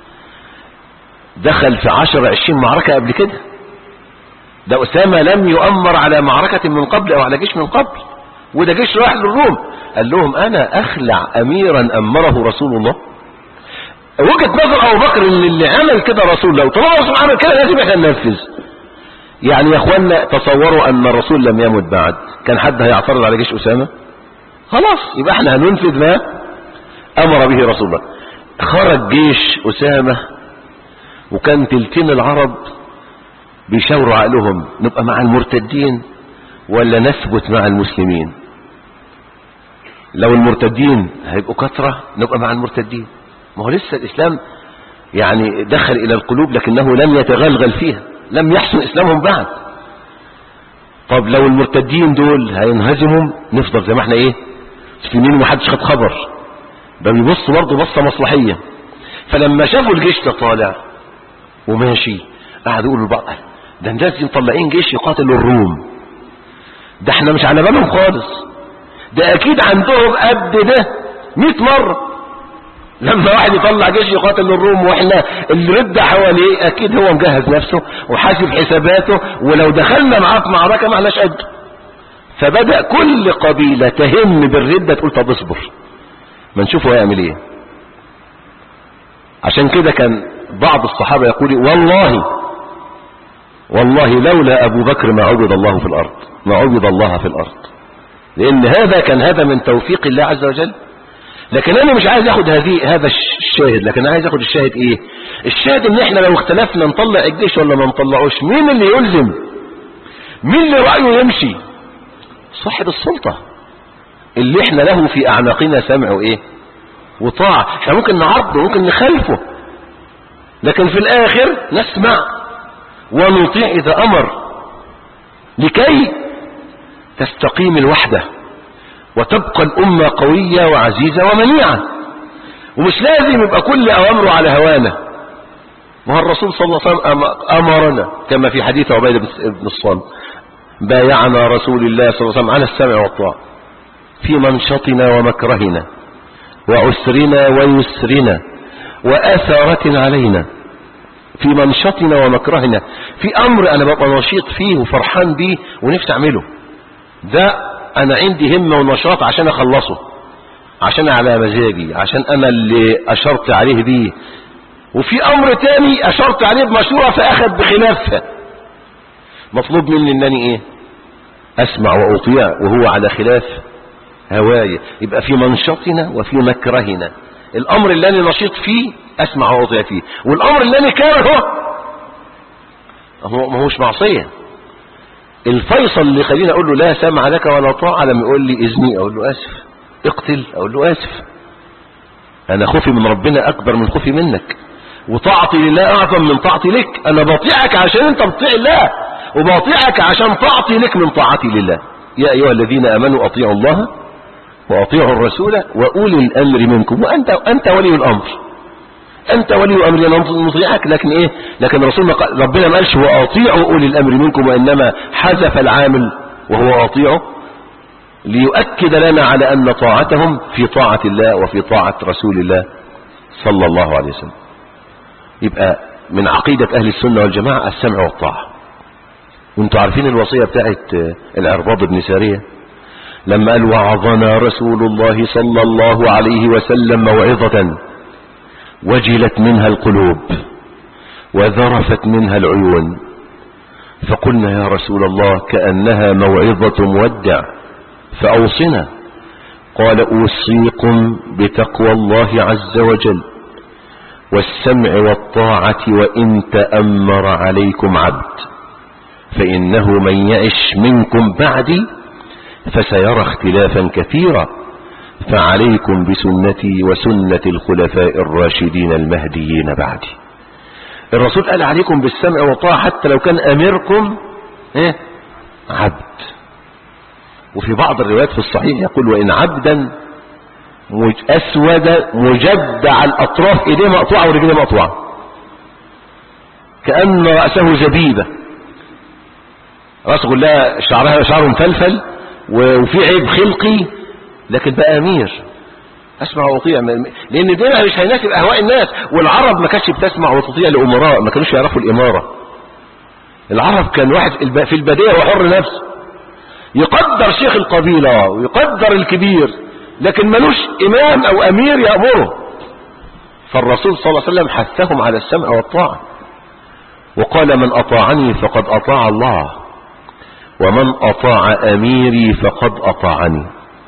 دخل في 10 20 معركة قبل كده ده أسامة لم يؤمر على معركة من قبل أو على جيش من قبل وده جيش راح للروم قال لهم أنا أخلع أميرا أمره رسول الله وجهة نظر ابو بكر ان اللي عمل كده رسول لو طالما الرسول عمل كده لازم احنا ننفذ يعني يا اخوانا تصوروا ان الرسول لم يمت بعد كان حد هيعترض على جيش اسامه خلاص يبقى احنا هننفذ ما امر به رسول الله خرج جيش اسامه وكان تلتين العرب بيشاوروا عقلهم نبقى مع المرتدين ولا نثبت مع المسلمين لو المرتدين هيبقوا كثرة نبقى مع المرتدين ما هو لسه الإسلام يعني دخل إلى القلوب لكنه لم يتغلغل فيها لم يحسن إسلامهم بعد طب لو المرتدين دول هينهزموا نفضل زي ما احنا ايه مسلمين ومحدش خد خبر ده بيبص برضه بصة مصلحية فلما شافوا الجيش ده طالع وماشي قعدوا يقولوا لبعض ده الناس دي مطلعين جيش يقاتل الروم ده احنا مش على بالهم خالص ده اكيد عندهم قد ده 100 مرة لما واحد يطلع جيش يقاتل الروم واحنا اللي رد حواليه اكيد هو مجهز نفسه وحاسب حساباته ولو دخلنا معاه في معركة ما احناش قده فبدأ كل قبيلة تهم بالردة تقول طب اصبر ما نشوفه هيعمل ايه عشان كده كان بعض الصحابة يقول والله والله لولا ابو بكر ما عبد الله في الارض ما عبد الله في الارض لان هذا كان هذا من توفيق الله عز وجل لكن انا مش عايز اخد هذه هذا الشاهد لكن انا عايز اخد الشاهد ايه الشاهد ان احنا لو اختلفنا نطلع الجيش ولا ما نطلعوش مين اللي يلزم مين اللي رايه يمشي صاحب السلطه اللي احنا له في اعناقنا سمع وايه وطاعه احنا ممكن نعرضه ممكن نخالفه لكن في الاخر نسمع ونطيع اذا امر لكي تستقيم الوحده وتبقى الأمة قوية وعزيزة ومنيعة ومش لازم يبقى كل أوامره على هوانا ما هو الرسول صلى الله عليه وسلم أمرنا كما في حديث عبيدة بن الصامت بايعنا رسول الله صلى الله عليه وسلم على السمع والطاعة في منشطنا ومكرهنا وعسرنا ويسرنا وأثارة علينا في منشطنا ومكرهنا في أمر أنا ببقى نشيط فيه وفرحان بيه ونفسي أعمله ده انا عندي همة ونشاط عشان اخلصه عشان على مزاجي عشان انا اللي اشرت عليه بيه وفي امر تاني اشرت عليه بمشروع فاخذ بخلافها مطلوب مني انني ايه اسمع واطيع وهو على خلاف هواية يبقى في منشطنا وفي مكرهنا الامر اللي انا نشيط فيه اسمع واطيع فيه والامر اللي انا كارهه هو ما هوش معصيه الفيصل اللي خليني اقول له لا سمع لك ولا طاعة لما يقول لي اذني اقول له اسف اقتل اقول له اسف انا خوفي من ربنا اكبر من خوفي منك وطاعتي لله اعظم من طاعتي لك انا بطيعك عشان انت بتطيع الله وبطيعك عشان طاعتي لك من طاعتي لله يا ايها الذين امنوا اطيعوا الله واطيعوا الرسول واولي الامر منكم وانت انت ولي الامر انت ولي امر نطيعك لكن ايه لكن الرسول قال ربنا ما قالش واطيعوا اولي الامر منكم وانما حذف العامل وهو اطيعه ليؤكد لنا على ان طاعتهم في طاعة الله وفي طاعة رسول الله صلى الله عليه وسلم يبقى من عقيدة اهل السنة والجماعة السمع والطاعة وانتوا عارفين الوصية بتاعت العرباض بن سارية لما قال وعظنا رسول الله صلى الله عليه وسلم موعظة وجلت منها القلوب وذرفت منها العيون فقلنا يا رسول الله كأنها موعظة مودع فأوصنا قال أوصيكم بتقوى الله عز وجل والسمع والطاعة وإن تأمر عليكم عبد فإنه من يعش منكم بعدي فسيرى اختلافا كثيرا فعليكم بسنتي وسنة الخلفاء الراشدين المهديين بعدي الرسول قال عليكم بالسمع والطاعة حتى لو كان أميركم إيه؟ عبد وفي بعض الروايات في الصحيح يقول وإن عبدا أسود مجدع الأطراف إيديه مقطوعة ورجليه مقطوعة كأن رأسه زبيبة رأسه كلها شعرها شعر مفلفل وفي عيب خلقي لكن بقى امير اسمع واطيع لان ده مش هيناسب اهواء الناس والعرب ما كانتش بتسمع وتطيع لامراء ما كانوش يعرفوا الاماره العرب كان واحد في البدايه هو حر نفسه يقدر شيخ القبيله ويقدر الكبير لكن ملوش امام او امير يامره فالرسول صلى الله عليه وسلم حثهم على السمع والطاعة وقال من أطاعني فقد أطاع الله ومن أطاع أميري فقد أطاعني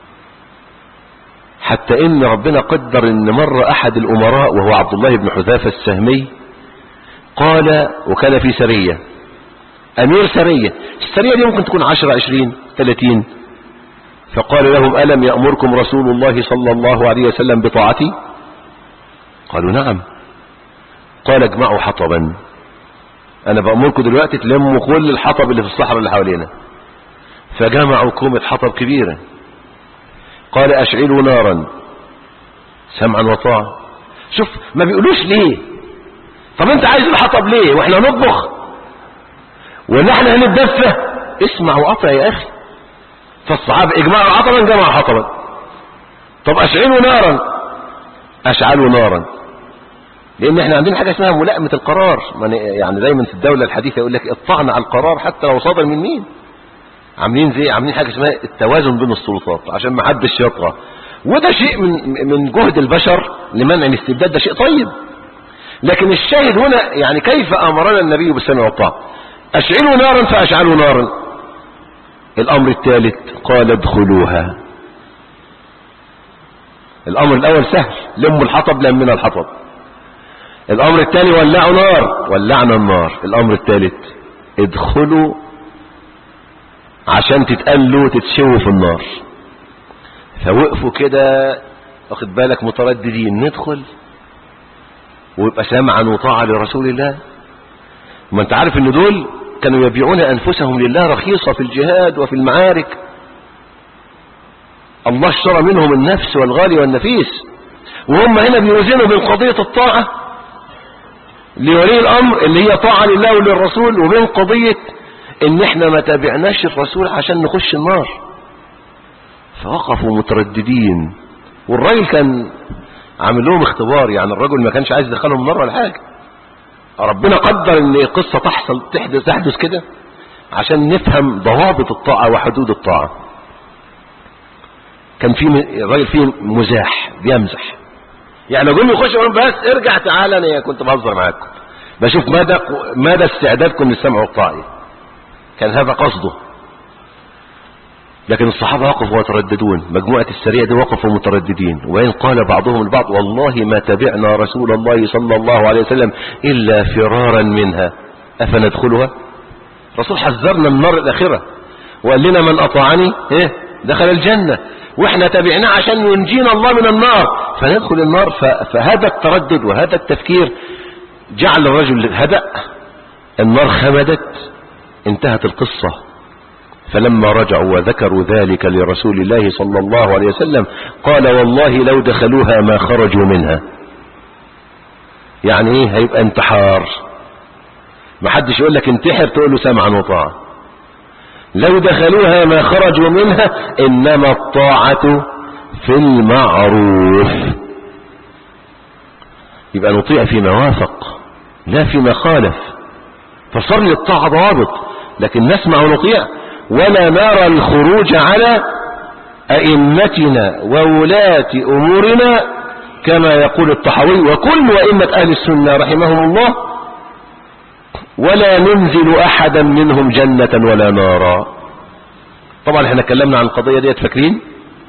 حتى إن ربنا قدر إن مر أحد الأمراء وهو عبد الله بن حذافة السهمي قال وكان في سرية أمير سرية السرية دي ممكن تكون عشرة عشرين ثلاثين فقال لهم ألم يأمركم رسول الله صلى الله عليه وسلم بطاعتي قالوا نعم قال اجمعوا حطبا انا بأمركم دلوقتي تلموا كل الحطب اللي في الصحراء اللي حوالينا فجمعوا كومة حطب كبيرة قال اشعلوا نارا سمعا وطاعة شوف ما بيقولوش ليه طب انت عايز الحطب ليه واحنا نطبخ ولا احنا هنتدفى اسمع وقطع يا اخي فالصحابة اجمعوا حطبا جمعوا حطبا طب اشعلوا نارا اشعلوا نارا لان احنا عندنا حاجة اسمها ملائمة القرار يعني دايما في الدولة الحديثة يقول لك اطعنا على القرار حتى لو صادر من مين عاملين زي عاملين حاجة اسمها التوازن بين السلطات عشان ما حدش يطغى وده شيء من من جهد البشر لمنع الاستبداد ده شيء طيب لكن الشاهد هنا يعني كيف امرنا النبي بالسمع والطاعه اشعلوا نارا فاشعلوا نارا الامر الثالث قال ادخلوها الامر الاول سهل لموا الحطب لمنا الحطب الامر الثاني ولعوا نار ولعنا النار الامر الثالث ادخلوا عشان تتقلوا تتشووا في النار فوقفوا كده واخد بالك مترددين ندخل ويبقى سمعا وطاعة لرسول الله ما انت عارف ان دول كانوا يبيعون انفسهم لله رخيصة في الجهاد وفي المعارك الله اشترى منهم النفس والغالي والنفيس وهم هنا بيوزنوا بين قضية الطاعة لولي الامر اللي هي طاعة لله وللرسول وبين قضية ان احنا ما تابعناش الرسول عشان نخش النار فوقفوا مترددين والراجل كان عامل لهم اختبار يعني الرجل ما كانش عايز يدخلهم النار ولا حاجه ربنا قدر ان قصه تحصل تحدث تحدث كده عشان نفهم ضوابط الطاعه وحدود الطاعه كان في الراجل فيه مزاح بيمزح يعني جم يخشوا بس ارجع تعالى انا كنت بهزر معاكم بشوف مدى مدى استعدادكم للسمع والطاعه كان هذا قصده لكن الصحابة وقفوا وترددون مجموعة السرية دي وقفوا مترددين وإن قال بعضهم البعض والله ما تبعنا رسول الله صلى الله عليه وسلم إلا فرارا منها أفندخلها رسول حذرنا من النار الآخرة وقال لنا من أطاعني إيه دخل الجنة وإحنا تبعناه عشان ينجينا الله من النار فندخل النار فهذا التردد وهذا التفكير جعل الرجل هدأ النار خمدت انتهت القصة فلما رجعوا وذكروا ذلك لرسول الله صلى الله عليه وسلم قال والله لو دخلوها ما خرجوا منها يعني ايه هيبقى انتحار ما حدش يقول لك انتحر تقول له سمعا وطاعة لو دخلوها ما خرجوا منها انما الطاعة في المعروف يبقى نطيع فيما وافق لا فيما خالف فصار للطاعة ضوابط لكن نسمع ونطيع ولا نرى الخروج على أئمتنا وولاة أمورنا كما يقول الطحوي وكل أئمة أهل السنة رحمهم الله ولا ننزل أحدا منهم جنة ولا نارا طبعا احنا اتكلمنا عن القضية ديت فاكرين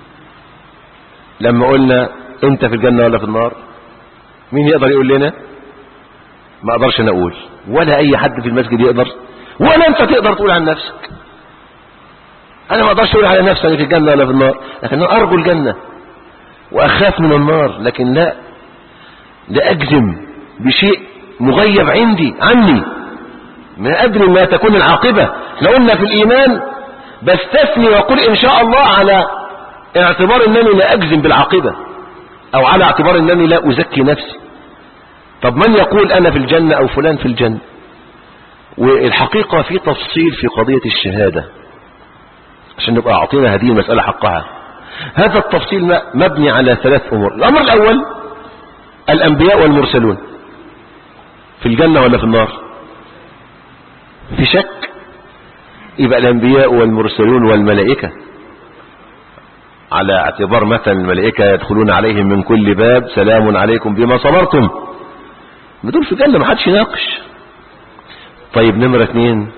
لما قلنا انت في الجنة ولا في النار مين يقدر يقول لنا ما اقدرش انا اقول ولا اي حد في المسجد يقدر ولا انت تقدر تقول عن نفسك انا ما اقدرش اقول على نفسي انا في الجنه ولا في النار لكن انا ارجو الجنه واخاف من النار لكن لا لا اجزم بشيء مغيب عندي عني ما ادري ما تكون العاقبه احنا قلنا في الايمان بستثني واقول ان شاء الله على اعتبار انني لا اجزم بالعاقبه او على اعتبار انني لا ازكي نفسي طب من يقول انا في الجنه او فلان في الجنه والحقيقه في تفصيل في قضيه الشهاده عشان نبقى أعطينا هذه المسألة حقها هذا التفصيل مبني على ثلاث أمور الأمر الأول الأنبياء والمرسلون في الجنة ولا في النار في شك يبقى الأنبياء والمرسلون والملائكة على اعتبار مثلا الملائكة يدخلون عليهم من كل باب سلام عليكم بما صبرتم بدون في جنة ما حدش يناقش طيب نمرة اتنين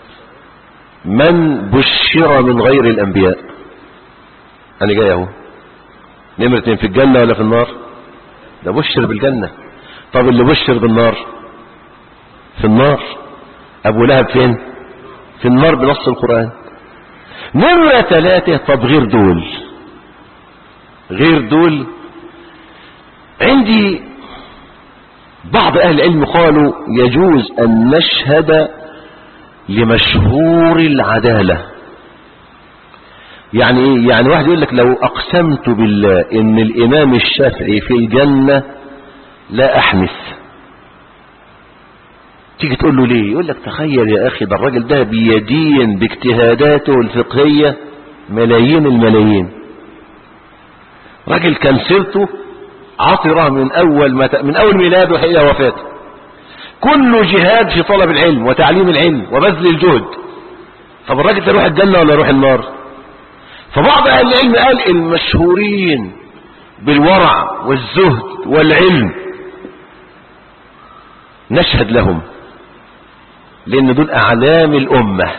من بشر من غير الانبياء انا جاي اهو نمرة اتنين في الجنة ولا في النار ده بشر بالجنة طب اللي بشر بالنار في النار ابو لهب فين في النار بنص القرآن نمرة ثلاثة طب غير دول غير دول عندي بعض اهل العلم قالوا يجوز ان نشهد لمشهور العدالة يعني ايه يعني واحد يقول لك لو اقسمت بالله ان الامام الشافعي في الجنة لا احنث تيجي تقول له ليه يقول لك تخيل يا اخي ده الراجل ده بيدين باجتهاداته الفقهية ملايين الملايين راجل كان سيرته عطرة من اول مت... من اول ميلاده الى وفاته كله جهاد في طلب العلم وتعليم العلم وبذل الجهد طب الراجل ده يروح الجنة ولا يروح النار فبعض اهل العلم قال المشهورين بالورع والزهد والعلم نشهد لهم لان دول اعلام الامة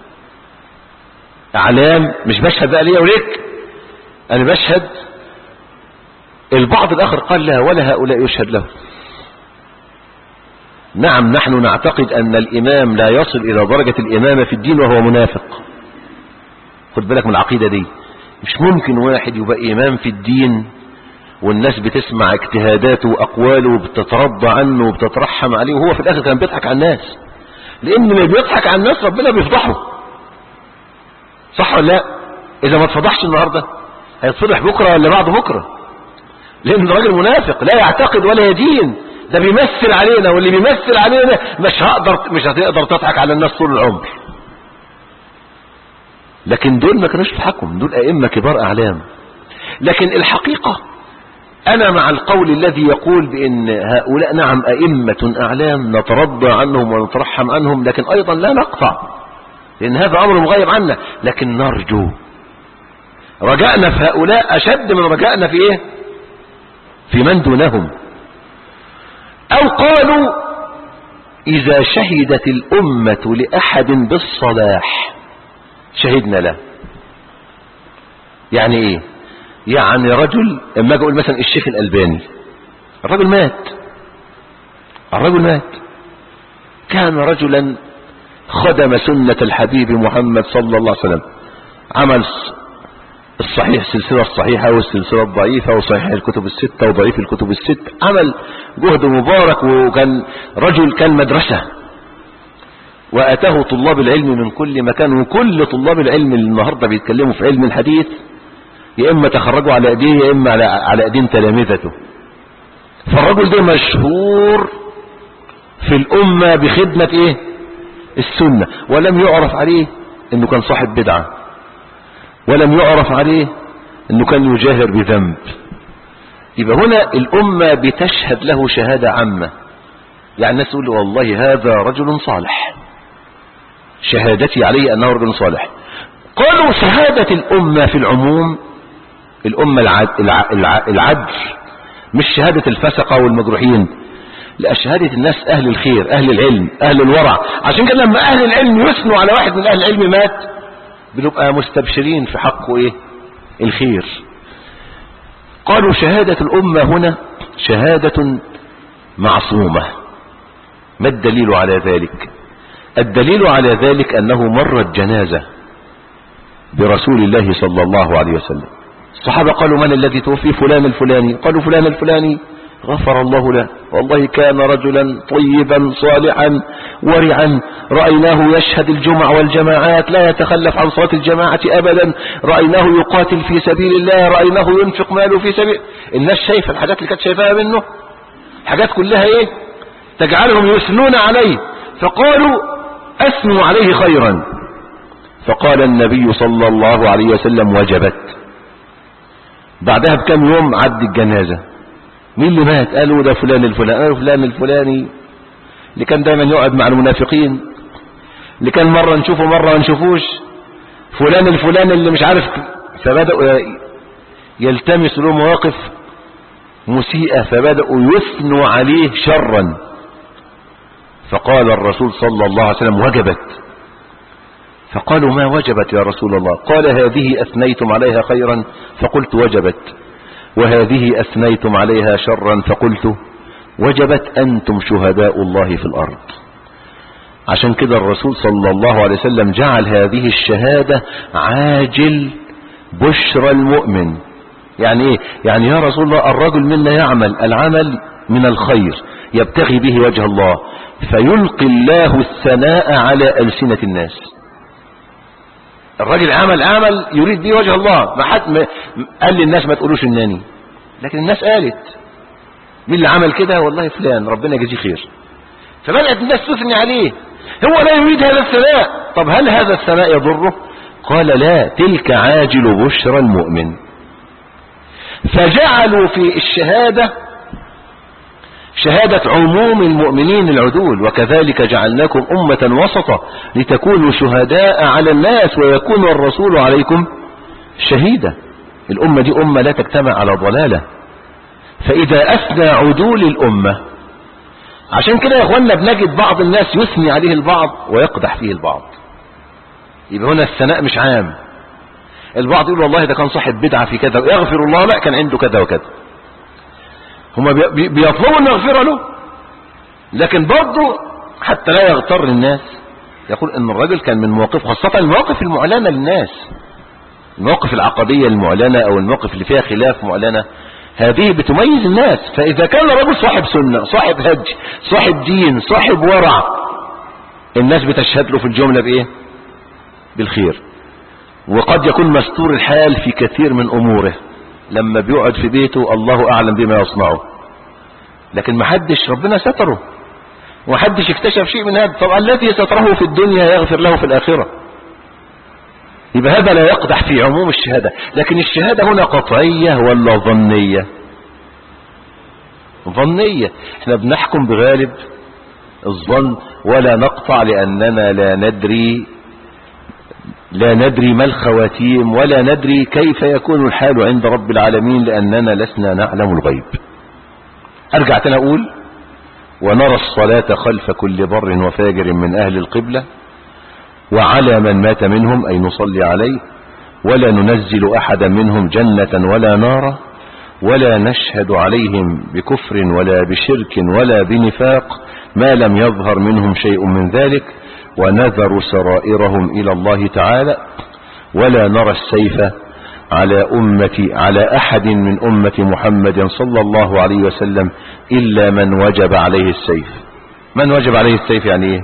اعلام مش بشهد بقى ليا وليك انا بشهد البعض الاخر قال لا ولا هؤلاء يشهد له نعم نحن نعتقد ان الامام لا يصل الى درجة الامامة في الدين وهو منافق خد بالك من العقيدة دي مش ممكن واحد يبقى امام في الدين والناس بتسمع اجتهاداته واقواله وبتترضى عنه وبتترحم عليه وهو في الاخر كان بيضحك على الناس لان اللي بيضحك على الناس ربنا بيفضحه صح ولا لا اذا ما اتفضحش النهارده هيتفضح بكره ولا بعد بكره لان الراجل منافق لا يعتقد ولا يدين ده بيمثل علينا واللي بيمثل علينا مش هقدر مش هتقدر تضحك على الناس طول العمر لكن دول ما كانوش بيضحكوا دول ائمه كبار اعلام لكن الحقيقه انا مع القول الذي يقول بان هؤلاء نعم ائمه اعلام نترضى عنهم ونترحم عنهم لكن ايضا لا نقطع لان هذا امر مغيب عنا لكن نرجو رجعنا في هؤلاء اشد من رجعنا في ايه في من دونهم او قالوا اذا شهدت الامة لاحد بالصلاح شهدنا له يعني ايه يعني رجل اما اجي اقول مثلا الشيخ الالباني الرجل مات الرجل مات كان رجلا خدم سنة الحبيب محمد صلى الله عليه وسلم عمل الصحيح السلسلة الصحيحة والسلسلة الضعيفة وصحيح الكتب الستة وضعيف الكتب الستة عمل جهد مبارك وكان رجل كان مدرسة وأتاه طلاب العلم من كل مكان وكل طلاب العلم اللي النهاردة بيتكلموا في علم الحديث يا إما تخرجوا على أيديه يا إما على, على أيدين تلامذته فالرجل ده مشهور في الأمة بخدمة إيه السنة ولم يعرف عليه إنه كان صاحب بدعة ولم يعرف عليه انه كان يجاهر بذنب يبقى هنا الامة بتشهد له شهادة عامة يعني الناس تقول والله هذا رجل صالح شهادتي عليه انه رجل صالح قالوا شهادة الامة في العموم الامة العد العدل مش شهادة الفسقة والمجروحين لا شهادة الناس اهل الخير اهل العلم اهل الورع عشان كده لما اهل العلم يثنوا على واحد من اهل العلم مات بنبقى مستبشرين في حقه ايه الخير قالوا شهادة الأمة هنا شهادة معصومة ما الدليل على ذلك الدليل على ذلك أنه مرت جنازة برسول الله صلى الله عليه وسلم الصحابة قالوا من الذي توفي فلان الفلاني قالوا فلان الفلاني غفر الله له والله كان رجلا طيبا صالحا ورعا رأيناه يشهد الجمع والجماعات لا يتخلف عن صلاة الجماعة أبدا رأيناه يقاتل في سبيل الله رأيناه ينفق ماله في سبيل الناس شايفة الحاجات اللي كانت شايفاها منه حاجات كلها ايه تجعلهم يثنون عليه فقالوا أثنوا عليه خيرا فقال النبي صلى الله عليه وسلم وجبت بعدها بكم يوم عد الجنازة مين اللي مات قالوا ده فلان الفلاني قالوا فلان الفلاني اللي كان دايما يقعد مع المنافقين اللي كان مرة نشوفه مرة ما نشوفوش فلان الفلاني اللي مش عارف فبدأوا يلتمس له مواقف مسيئة فبدأوا يثنوا عليه شرا فقال الرسول صلى الله عليه وسلم وجبت فقالوا ما وجبت يا رسول الله قال هذه أثنيتم عليها خيرا فقلت وجبت وهذه أثنيتم عليها شرا فقلت وجبت أنتم شهداء الله في الأرض عشان كده الرسول صلى الله عليه وسلم جعل هذه الشهادة عاجل بشرى المؤمن يعني ايه يعني يا رسول الله الرجل منا يعمل العمل من الخير يبتغي به وجه الله فيلقي الله الثناء على ألسنة الناس الراجل عمل عمل يريد به وجه الله ما حد ما قال للناس ما تقولوش انني لكن الناس قالت مين اللي عمل كده والله فلان ربنا يجزيه خير فبدأت الناس تثني عليه هو لا يريد هذا الثناء طب هل هذا الثناء يضره قال لا تلك عاجل بشرى المؤمن فجعلوا في الشهادة شهادة عموم المؤمنين العدول وكذلك جعلناكم أمة وسطة لتكونوا شهداء على الناس ويكون الرسول عليكم شهيدا الأمة دي أمة لا تجتمع على ضلالة فإذا أثنى عدول الأمة عشان كده يا اخوانا بنجد بعض الناس يثني عليه البعض ويقدح فيه البعض يبقى هنا الثناء مش عام البعض يقول والله ده كان صاحب بدعة في كذا يغفر الله لا كان عنده كذا وكذا هما بيطلبوا ان يغفر له لكن برضه حتى لا يغتر الناس يقول ان الرجل كان من مواقف خاصة المواقف المعلنة للناس المواقف العقدية المعلنة او المواقف اللي فيها خلاف معلنة هذه بتميز الناس فاذا كان الرجل صاحب سنة صاحب هج صاحب دين صاحب ورع الناس بتشهد له في الجملة بايه بالخير وقد يكون مستور الحال في كثير من اموره لما بيقعد في بيته الله اعلم بما يصنعه لكن ما حدش ربنا ستره ومحدش اكتشف شيء من هذا طب الذي ستره في الدنيا يغفر له في الاخره يبقى هذا لا يقدح في عموم الشهادة لكن الشهادة هنا قطعية ولا ظنية ظنية احنا بنحكم بغالب الظن ولا نقطع لأننا لا ندري لا ندري ما الخواتيم ولا ندري كيف يكون الحال عند رب العالمين لأننا لسنا نعلم الغيب أرجع تاني أقول ونرى الصلاة خلف كل بر وفاجر من أهل القبلة وعلى من مات منهم أي نصلي عليه ولا ننزل أحدا منهم جنة ولا نارا ولا نشهد عليهم بكفر ولا بشرك ولا بنفاق ما لم يظهر منهم شيء من ذلك ونذر سرائرهم إلى الله تعالى ولا نرى السيف على أمة على أحد من أمة محمد صلى الله عليه وسلم إلا من وجب عليه السيف من وجب عليه السيف يعني إيه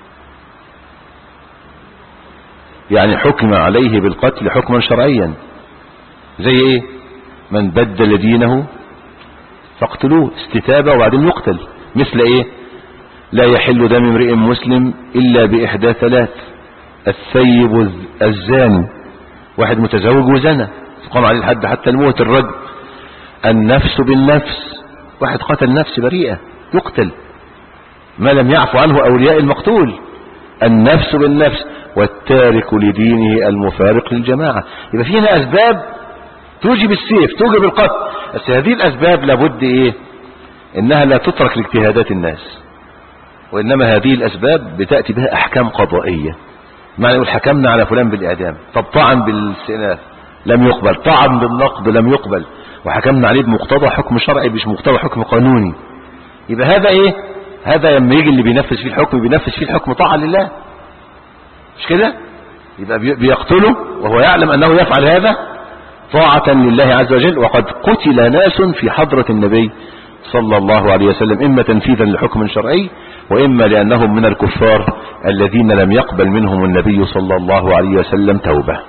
يعني حكم عليه بالقتل حكما شرعيا زي ايه من بدل دينه فاقتلوه استتابة وبعدين يقتل مثل ايه لا يحل دم امرئ مسلم الا باحدى ثلاث الثيب الزاني واحد متزوج وزنى قام عليه الحد حتى الموت الرجل النفس بالنفس واحد قتل نفس بريئة يقتل ما لم يعفو عنه اولياء المقتول النفس بالنفس والتارك لدينه المفارق للجماعة يبقى في هنا أسباب توجب السيف توجب القتل بس هذه الأسباب لابد إيه إنها لا تترك لاجتهادات الناس وإنما هذه الأسباب بتأتي بها أحكام قضائية معنى يقول حكمنا على فلان بالإعدام طب طعن بالاستئناف لم يقبل طعن بالنقد لم يقبل وحكمنا عليه بمقتضى حكم شرعي مش مقتضى حكم قانوني يبقى هذا ايه هذا لما يجي اللي بينفذ فيه الحكم بينفذ فيه الحكم طاعة لله مش كده يبقى بيقتله وهو يعلم انه يفعل هذا طاعة لله عز وجل وقد قتل ناس في حضرة النبي صلى الله عليه وسلم اما تنفيذا لحكم شرعي واما لانهم من الكفار الذين لم يقبل منهم النبي صلى الله عليه وسلم توبة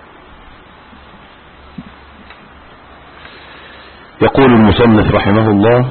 يقول المصنف رحمه الله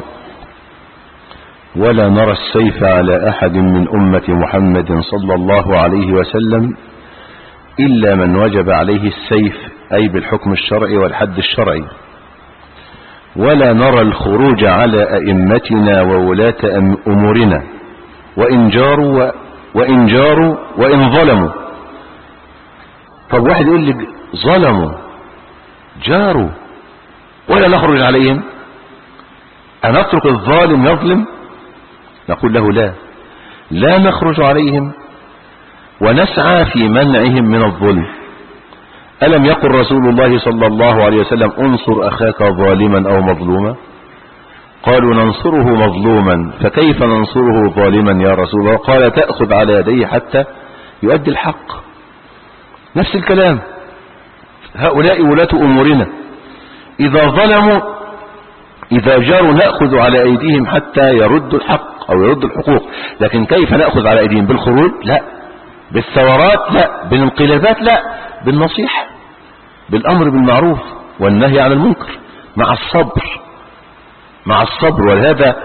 ولا نرى السيف على أحد من أمة محمد صلى الله عليه وسلم إلا من وجب عليه السيف أي بالحكم الشرعي والحد الشرعي ولا نرى الخروج على أئمتنا وولاة أمورنا وإن جاروا وإن جاروا وإن ظلموا طب واحد يقول لي ظلموا جاروا ولا نخرج عليهم أنترك الظالم يظلم نقول له لا لا نخرج عليهم ونسعى في منعهم من الظلم ألم يقل رسول الله صلى الله عليه وسلم انصر أخاك ظالما أو مظلوما قالوا ننصره مظلوما فكيف ننصره ظالما يا رسول الله قال تأخذ على يديه حتى يؤدي الحق نفس الكلام هؤلاء ولاة أمورنا إذا ظلموا إذا جاروا نأخذ على أيديهم حتى يردوا الحق أو يردوا الحقوق لكن كيف نأخذ على أيديهم بالخروج لا بالثورات لا بالانقلابات لا بالنصيحة بالأمر بالمعروف والنهي عن المنكر مع الصبر مع الصبر ولهذا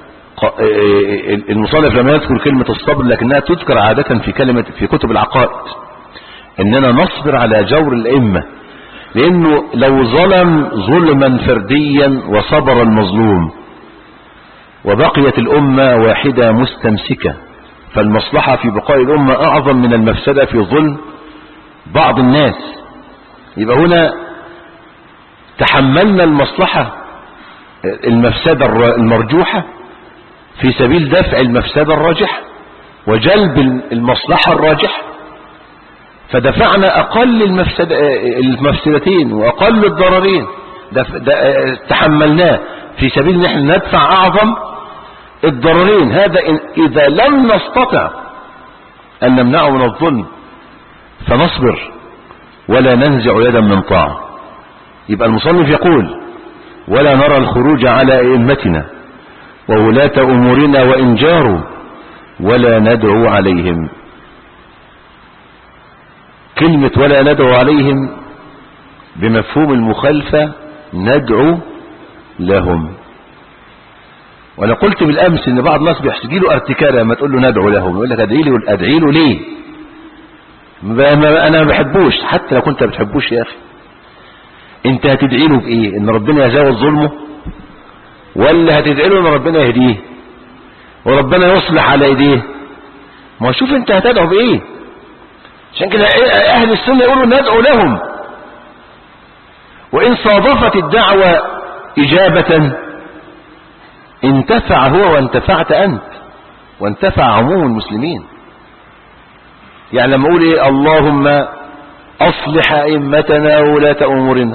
المصنف لما يذكر كلمة الصبر لكنها تذكر عادة في كلمة في كتب العقائد اننا نصبر على جور الائمة لانه لو ظلم ظلما فرديا وصبر المظلوم وبقيت الامة واحدة مستمسكة فالمصلحة في بقاء الامة اعظم من المفسدة في ظلم بعض الناس يبقى هنا تحملنا المصلحة المفسدة المرجوحة في سبيل دفع المفسدة الراجحة وجلب المصلحة الراجحة فدفعنا أقل المفسد المفسدتين وأقل الضررين تحملناه في سبيل ان احنا ندفع أعظم الضررين هذا إذا لم نستطع أن نمنعه من الظلم فنصبر ولا ننزع يدا من طاعة يبقى المصنف يقول ولا نرى الخروج على ائمتنا وولاة امورنا وان جاروا ولا ندعو عليهم كلمة ولا ندعو عليهم بمفهوم المخالفة ندعو لهم وانا قلت بالامس ان بعض الناس بيحتاج له ارتكاره لما تقول له ندعو لهم يقول لك ادعي له ادعي له ليه انا ما بحبوش حتى لو كنت ما بتحبوش يا اخي انت هتدعي له بايه ان ربنا يزاول ظلمه ولا هتدعي له ان ربنا يهديه وربنا يصلح على ايديه ما شوف انت هتدعو بايه عشان كده اهل السنه يقولوا ندعو لهم وان صادفت الدعوه اجابه انتفع هو وانتفعت انت وانتفع عموم المسلمين يعني لما اقول ايه اللهم اصلح ائمتنا وولاة امورنا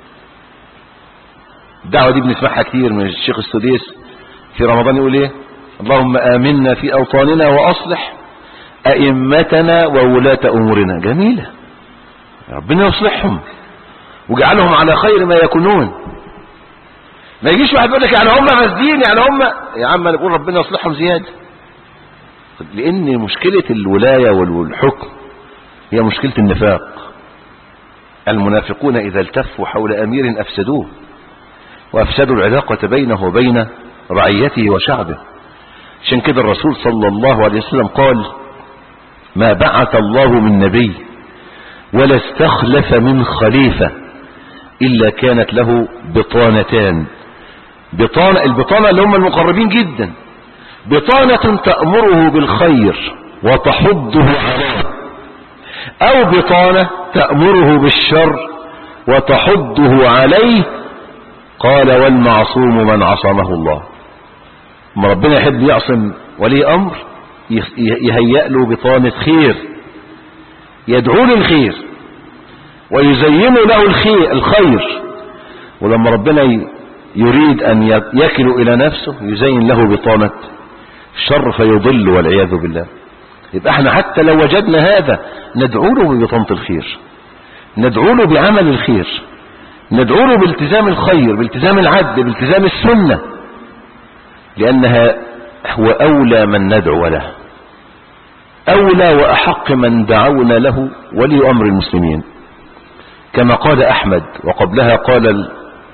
الدعوة دي بنسمعها كتير من الشيخ السديس في رمضان يقول ايه اللهم آمنا في أوطاننا وأصلح أئمتنا وولاة أمورنا جميلة ربنا يصلحهم وجعلهم على خير ما يكونون ما يجيش واحد يقول لك يعني هم فاسدين يعني هم يا عم انا بقول ربنا يصلحهم زيادة لأن مشكلة الولاية والحكم هي مشكلة النفاق المنافقون إذا التفوا حول أمير أفسدوه وأفسدوا العلاقة بينه وبين رعيته وشعبه عشان كده الرسول صلى الله عليه وسلم قال ما بعث الله من نبي ولا استخلف من خليفة إلا كانت له بطانتان بطانة البطانة اللي هم المقربين جدا بطانة تأمره بالخير وتحضه عليه أو بطانة تأمره بالشر وتحضه عليه قال والمعصوم من عصمه الله ما ربنا يحب يعصم ولي أمر يهيأ له بطانة خير يدعو للخير ويزين له الخير, الخير ولما ربنا يريد أن يكل إلى نفسه يزين له بطانة الشر فيضل والعياذ بالله يبقى احنا حتى لو وجدنا هذا ندعو له ببطانة الخير ندعو له بعمل الخير ندعو له بالتزام الخير بالتزام العدل بالتزام السنة لأنها هو أولى من ندعو له أولى وأحق من دعونا له ولي أمر المسلمين كما قال أحمد وقبلها قال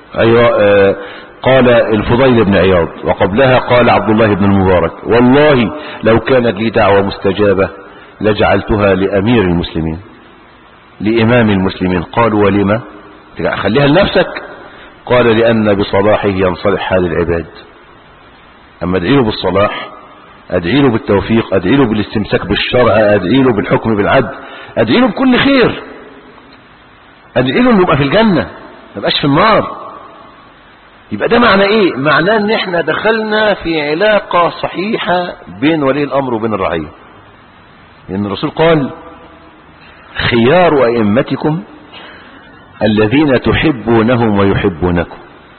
قال الفضيل بن عياض وقبلها قال عبد الله بن المبارك والله لو كانت لي دعوة مستجابة لجعلتها لأمير المسلمين لإمام المسلمين قالوا ولما خليها لنفسك قال لأن بصلاحه ينصلح حال العباد أما ادعي له بالصلاح ادعي له بالتوفيق ادعي له بالاستمساك بالشرع ادعي له بالحكم بالعدل ادعي له بكل خير ادعي له انه يبقى في الجنة ما يبقاش في النار يبقى ده معنى ايه معناه ان احنا دخلنا في علاقة صحيحة بين ولي الامر وبين الرعية لان الرسول قال خيار ائمتكم الذين تحبونهم ويحبونكم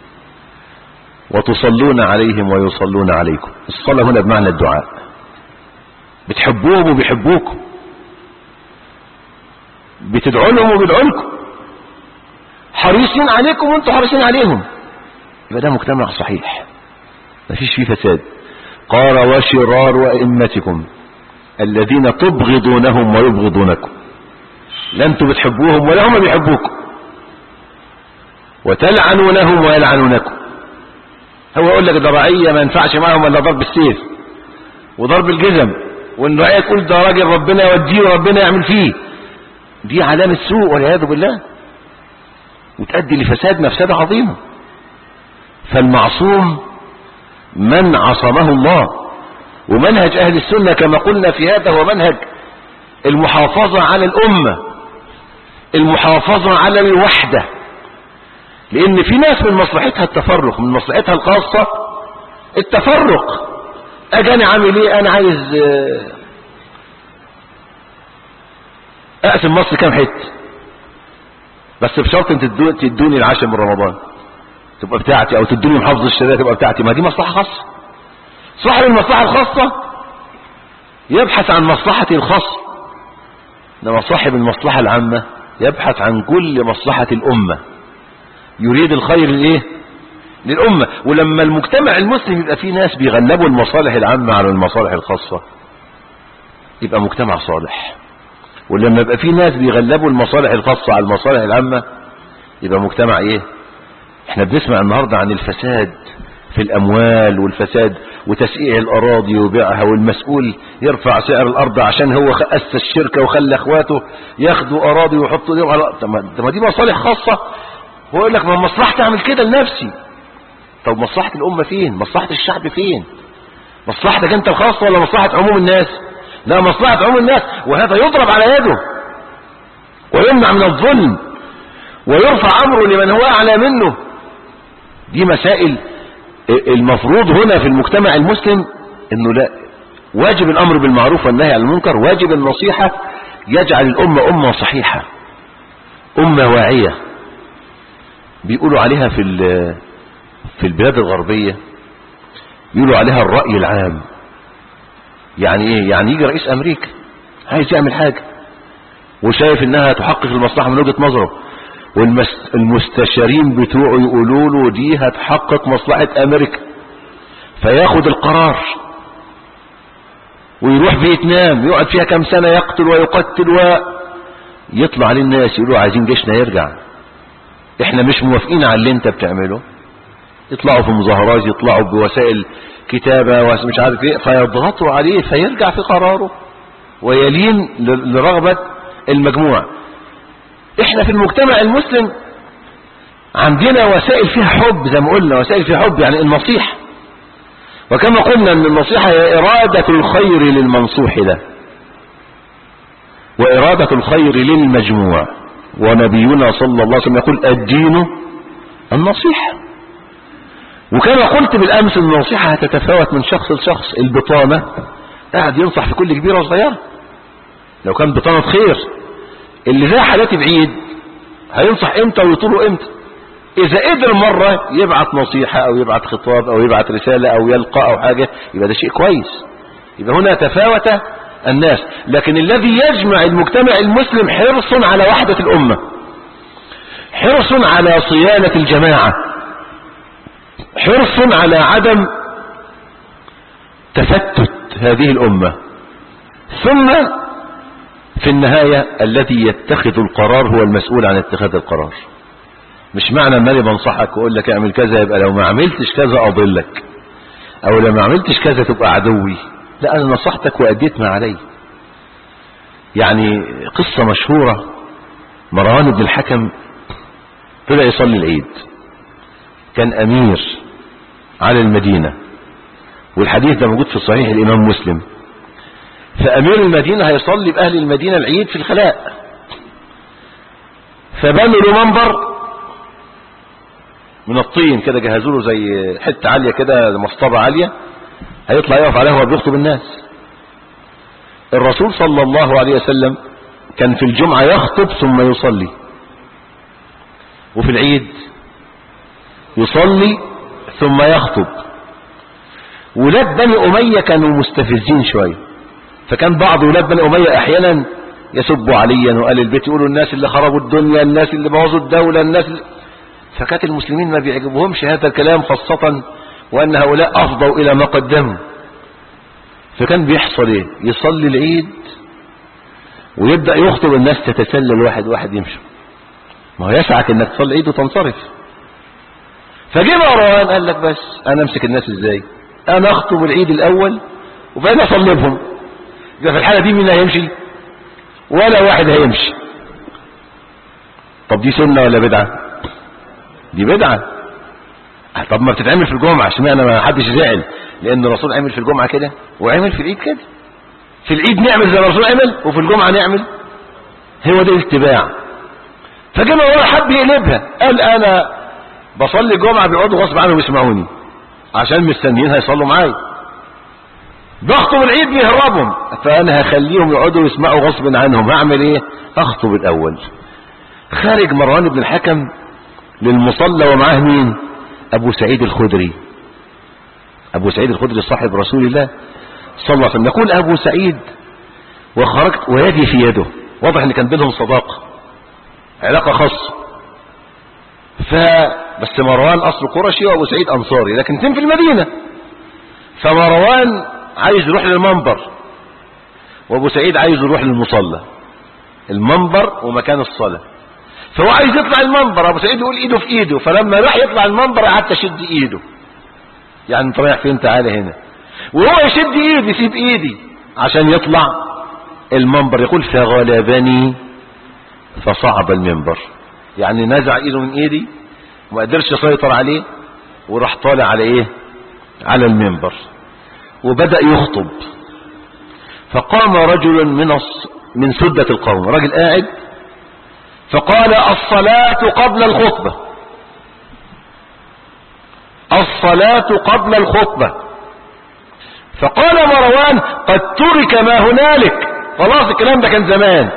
وتصلون عليهم ويصلون عليكم الصلاة هنا بمعنى الدعاء بتحبوهم وبيحبوكم بتدعوا لهم وبيدعوا لكم حريصين عليكم وانتم حريصين عليهم يبقى ده مجتمع صحيح مفيش فيه فساد قال وشرار ائمتكم الذين تبغضونهم ويبغضونكم لا انتم بتحبوهم ولا هم بيحبوكم وتلعنونهم ويلعنونكم هو يقول لك ده رعية ما ينفعش معهم الا ضرب السيف وضرب الجزم وان رعية تقول ده راجل ربنا يوديه وربنا يعمل فيه دي علامة سوء والعياذ بالله وتؤدي لفساد مفسدة عظيمة فالمعصوم من عصمه الله ومنهج أهل السنة كما قلنا في هذا هو منهج المحافظة على الأمة المحافظة على الوحدة لأن في ناس من مصلحتها التفرق من مصلحتها الخاصة التفرق أجي أنا عامل إيه أنا عايز أقسم مصر كام حتة بس بشرط انت تدوني العشاء من رمضان تبقى بتاعتي او تدوني محافظة الشريعة تبقى بتاعتي ما دي مصلحة خاصة صاحب المصلحة الخاصة يبحث عن مصلحته الخاصة انما صاحب المصلحة العامة يبحث عن كل مصلحة الأمة يريد الخير لإيه للأمة ولما المجتمع المسلم يبقى فيه ناس بيغلبوا المصالح العامة على المصالح الخاصة يبقى مجتمع صالح ولما يبقى فيه ناس بيغلبوا المصالح الخاصة على المصالح العامة يبقى مجتمع ايه احنا بنسمع النهاردة عن الفساد في الاموال والفساد وتسقيع الاراضي وبيعها والمسؤول يرفع سعر الارض عشان هو اسس الشركة وخلى اخواته ياخدوا اراضي ويحطوا دي على طب ما دي مصالح خاصة هو يقول لك ما مصلحتي اعمل كده لنفسي طب مصلحة الامة فين مصلحة الشعب فين مصلحتك انت الخاصة ولا مصلحة عموم الناس لا مصلحة عموم الناس وهذا يضرب على يده ويمنع من الظلم ويرفع أمره لمن هو أعلى منه دي مسائل المفروض هنا في المجتمع المسلم انه لا واجب الامر بالمعروف والنهي عن المنكر واجب النصيحة يجعل الامة امة صحيحة امة واعية بيقولوا عليها في في البلاد الغربية يقولوا عليها الرأي العام يعني ايه يعني يجي رئيس امريكا عايز يعمل حاجة وشايف انها تحقق المصلحة من وجهة نظره والمستشارين بتوعه يقولوا له دي هتحقق مصلحة امريكا فياخد القرار ويروح فيتنام يقعد فيها كم سنة يقتل ويقتل ويطلع عليه الناس يقولوا عايزين جيشنا يرجع احنا مش موافقين على اللي انت بتعمله يطلعوا في مظاهرات يطلعوا بوسائل كتابة ومش عارف ايه فيضغطوا عليه فيرجع في قراره ويلين لرغبة المجموعة احنا في المجتمع المسلم عندنا وسائل فيها حب زي ما قلنا وسائل فيها حب يعني النصيحة وكما قلنا ان النصيحة هي ارادة الخير للمنصوح له وارادة الخير للمجموع ونبينا صلى الله عليه وسلم يقول الدين النصيحة وكما قلت بالامس ان النصيحة هتتفاوت من شخص لشخص البطانة قاعد ينصح في كل كبيرة وصغيرة لو كان بطانة خير اللي زي حالاتي بعيد هينصح امتى ويطوله امتى اذا قدر مرة يبعت نصيحة او يبعت خطاب او يبعت رسالة او يلقى او حاجة يبقى ده شيء كويس يبقى هنا تفاوت الناس لكن الذي يجمع المجتمع المسلم حرص على وحدة الامة حرص على صيانة الجماعة حرص على عدم تفتت هذه الامة ثم في النهاية الذي يتخذ القرار هو المسؤول عن اتخاذ القرار مش معنى ان انا بنصحك واقول لك اعمل كذا يبقى لو ما عملتش كذا اضلك او لو ما عملتش كذا تبقى عدوي لا انا نصحتك واديت ما علي يعني قصة مشهورة مروان بن الحكم طلع يصلي العيد كان امير على المدينة والحديث ده موجود في صحيح الامام مسلم فأمير المدينة هيصلي بأهل المدينة العيد في الخلاء فبنوا له منبر من الطين كده جهزوا له زي حته عاليه كده مصطبه عاليه هيطلع يقف عليها وهو بيخطب الناس الرسول صلى الله عليه وسلم كان في الجمعه يخطب ثم يصلي وفي العيد يصلي ثم يخطب ولاد بني أمية كانوا مستفزين شوية فكان بعض ولاد بني أمية أحيانا يسبوا عليا وقال البيت يقولوا الناس اللي خربوا الدنيا الناس اللي بوظوا الدولة الناس اللي فكانت المسلمين ما بيعجبهمش هذا الكلام خاصة وأن هؤلاء أفضوا إلى ما قدموا فكان بيحصل إيه يصلي العيد ويبدأ يخطب الناس تتسلل واحد واحد يمشي ما هو يسعك انك تصلي العيد وتنصرف فجه مروان قال لك بس انا امسك الناس ازاي انا اخطب العيد الاول وبعدين اصلبهم يبقى في الحاله دي مين هيمشي ولا واحد هيمشي طب دي سنه ولا بدعه دي بدعه طب ما بتتعمل في الجمعه اشمعنى ما حدش زعل لان الرسول عمل في الجمعه كده وعمل في العيد كده في العيد نعمل زي ما الرسول عمل وفي الجمعه نعمل هو ده الاتباع فجه مروان حب يقلبها قال انا بصلي الجمعه بيقعدوا غصب عنهم يسمعوني عشان مستنيين هيصلوا معايا بخطب العيد بيهربهم فانا هخليهم يقعدوا يسمعوا غصب عنهم هعمل ايه اخطب الاول خارج مروان بن الحكم للمصلى ومعاه مين ابو سعيد الخدري ابو سعيد الخدري صاحب رسول الله صلى الله عليه وسلم يقول ابو سعيد وخرجت ويدي في يده واضح ان كان بينهم صداقه علاقه خاصه فبس مروان اصله قرشي وابو سعيد انصاري لكن اثنين في المدينه فمروان عايز يروح للمنبر وابو سعيد عايز يروح للمصلى المنبر ومكان الصلاه فهو عايز يطلع المنبر ابو سعيد يقول ايده في ايده فلما راح يطلع المنبر قعدت اشد ايده يعني انت رايح فين تعالى هنا وهو يشد ايدي يسيب ايدي عشان يطلع المنبر يقول فغلبني فصعب المنبر يعني نزع ايده من ايدي وما قدرش يسيطر عليه وراح طالع على ايه على المنبر وبدأ يخطب فقام رجل من الص... من سدة القوم راجل قاعد فقال الصلاة قبل الخطبة الصلاة قبل الخطبة فقال مروان قد ترك ما هنالك خلاص الكلام ده كان زمان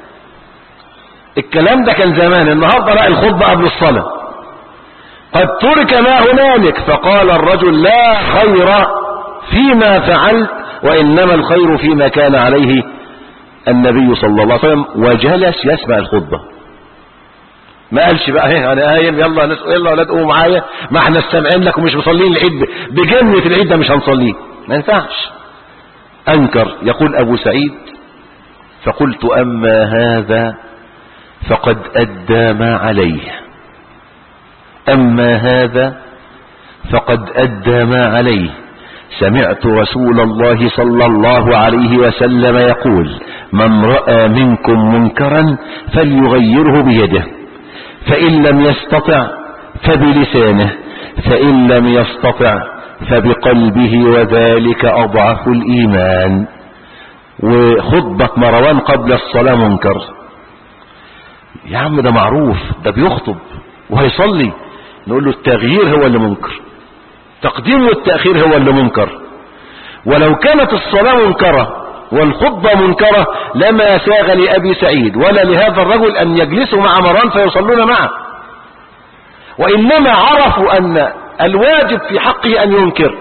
الكلام ده كان زمان النهاردة لا الخطبة قبل الصلاة قد ترك ما هنالك فقال الرجل لا خير فيما فعلت وإنما الخير فيما كان عليه النبي صلى الله عليه وسلم وجلس يسمع الخطبة ما قالش بقى ايه انا قايم يلا ناس يلا يا ولاد قوموا معايا ما احنا سامعين لك ومش مصلين العيد بجنة العيد ده مش هنصليه ما ينفعش انكر يقول ابو سعيد فقلت اما هذا فقد ادى ما عليه اما هذا فقد ادى ما عليه سمعت رسول الله صلى الله عليه وسلم يقول من راى منكم منكرا فليغيره بيده فإن لم يستطع فبلسانه فإن لم يستطع فبقلبه وذلك أضعف الإيمان وخطبة مروان قبل الصلاة منكر يا عم ده معروف ده بيخطب وهيصلي نقول له التغيير هو اللي منكر تقديم والتأخير هو اللي منكر ولو كانت الصلاة منكرة والخطبة منكرة لما ساغ لأبي سعيد ولا لهذا الرجل أن يجلسوا مع مروان فيصلون معه وإنما عرفوا أن الواجب في حقه أن ينكر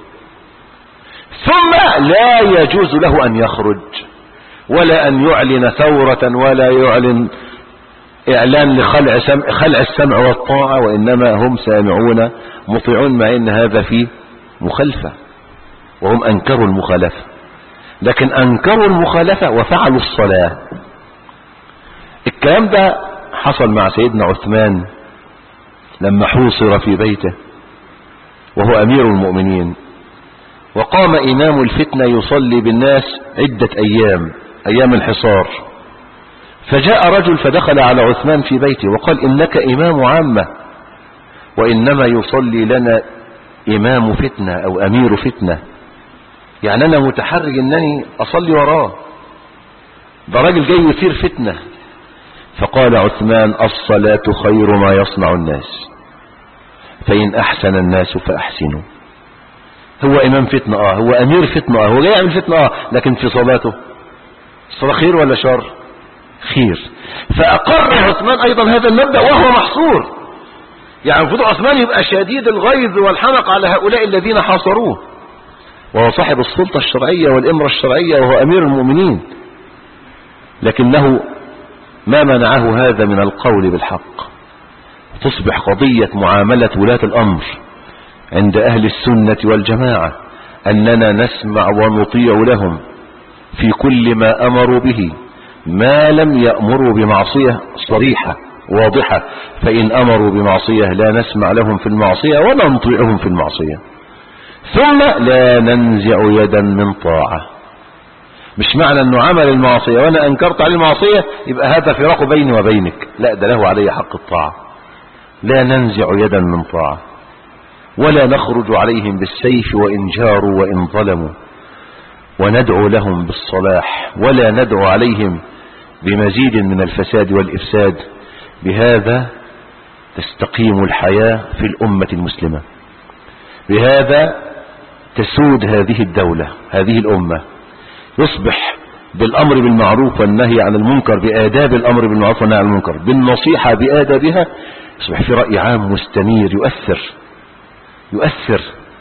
ثم لا يجوز له أن يخرج ولا أن يعلن ثورة ولا يعلن إعلان لخلع سمع, خلع السمع والطاعة وإنما هم سامعون مطيعون مع أن هذا فيه مخالفة وهم أنكروا المخالفة لكن أنكروا المخالفة وفعلوا الصلاة الكلام ده حصل مع سيدنا عثمان لما حوصر في بيته وهو أمير المؤمنين وقام إمام الفتنة يصلي بالناس عدة أيام أيام الحصار فجاء رجل فدخل على عثمان في بيته وقال إنك إمام عامة وإنما يصلي لنا إمام فتنة أو أمير فتنة يعني أنا متحرج أنني أصلي وراه ده راجل جاي يثير فتنة فقال عثمان الصلاة خير ما يصنع الناس فإن أحسن الناس فأحسنوا هو إمام فتنة آه هو أمير فتنة آه هو جاي يعمل فتنة آه لكن في صلاته الصلاة خير ولا شر خير فأقر عثمان أيضا هذا المبدأ وهو محصور يعني المفروض عثمان يبقى شديد الغيظ والحنق على هؤلاء الذين حاصروه وهو صاحب السلطة الشرعية والإمرة الشرعية وهو أمير المؤمنين لكنه ما منعه هذا من القول بالحق تصبح قضية معاملة ولاة الأمر عند أهل السنة والجماعة أننا نسمع ونطيع لهم في كل ما أمروا به ما لم يأمروا بمعصية صريحة واضحة فإن أمروا بمعصية لا نسمع لهم في المعصية ولا نطيعهم في المعصية ثم لا ننزع يدا من طاعة مش معنى انه عمل المعصية وانا انكرت عليه المعصية يبقى هذا فراق بيني وبينك لا ده له علي حق الطاعة لا ننزع يدا من طاعة ولا نخرج عليهم بالسيف وإن جاروا وإن ظلموا وندعو لهم بالصلاح ولا ندعو عليهم بمزيد من الفساد والإفساد بهذا تستقيم الحياة في الأمة المسلمة بهذا تسود هذه الدولة هذه الأمة يصبح بالأمر بالمعروف والنهي عن المنكر بآداب الأمر بالمعروف والنهي عن المنكر بالنصيحة بآدابها يصبح في رأي عام مستنير يؤثر يؤثر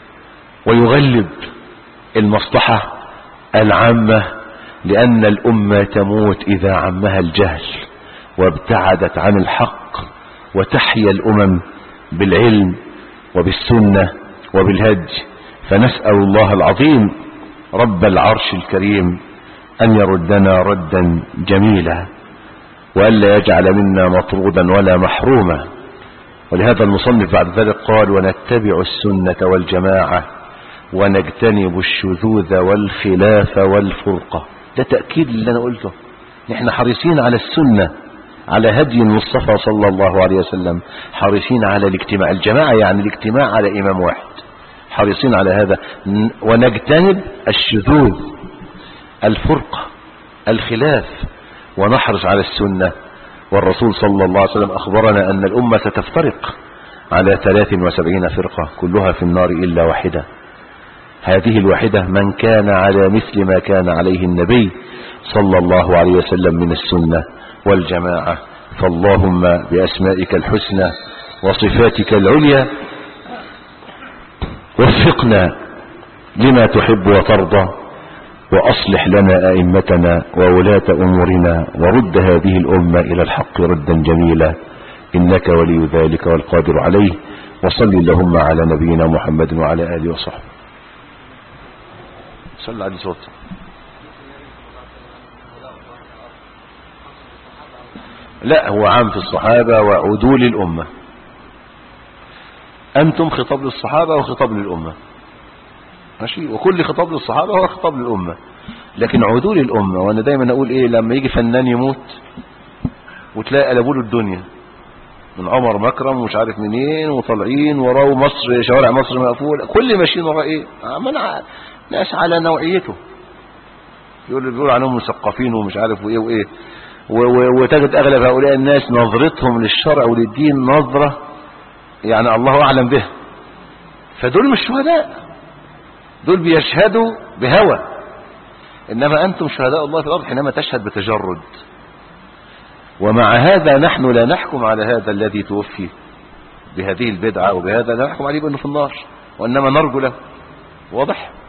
ويغلب المصلحة العامة لأن الأمة تموت إذا عمها الجهل وابتعدت عن الحق وتحيا الأمم بالعلم وبالسنة وبالهج فنسأل الله العظيم رب العرش الكريم أن يردنا ردا جميلا وألا يجعل منا مطرودا ولا محروما ولهذا المصنف بعد ذلك قال ونتبع السنة والجماعة ونجتنب الشذوذ والخلاف والفرقة ده تأكيد اللي أنا قلته نحن حريصين على السنة على هدي المصطفى صلى الله عليه وسلم حريصين على الاجتماع الجماعة يعني الاجتماع على إمام واحد حريصين على هذا ونجتنب الشذوذ الفرقة الخلاف ونحرص على السنة والرسول صلى الله عليه وسلم أخبرنا أن الأمة ستفترق على 73 فرقة كلها في النار إلا واحدة هذه الواحدة من كان على مثل ما كان عليه النبي صلى الله عليه وسلم من السنة والجماعة فاللهم بأسمائك الحسنى وصفاتك العليا وفقنا لما تحب وترضى وأصلح لنا أئمتنا وولاة أمورنا ورد هذه الأمة إلى الحق ردا جميلا إنك ولي ذلك والقادر عليه وصل اللهم على نبينا محمد وعلى آله وصحبه صلى عليه صوت لا هو عام في الصحابة وعدول الأمة أنتم خطاب للصحابة وخطاب للأمة ماشي وكل خطاب للصحابة هو خطاب للأمة لكن عدول الأمة وأنا دايما أقول إيه لما يجي فنان يموت وتلاقي قلبوا له الدنيا من عمر مكرم ومش عارف منين وطالعين وراه مصر شوارع مصر مقفولة كل ماشيين وراه ايه منع ناس على نوعيته يقول بيقول عنهم مثقفين ومش عارف وايه وايه وتجد اغلب هؤلاء الناس نظرتهم للشرع وللدين نظرة يعني الله اعلم به فدول مش شهداء دول بيشهدوا بهوى انما انتم شهداء الله في الارض حينما تشهد بتجرد ومع هذا نحن لا نحكم على هذا الذي توفي بهذه البدعة وبهذا لا نحكم عليه بأنه في النار وإنما نرجو له واضح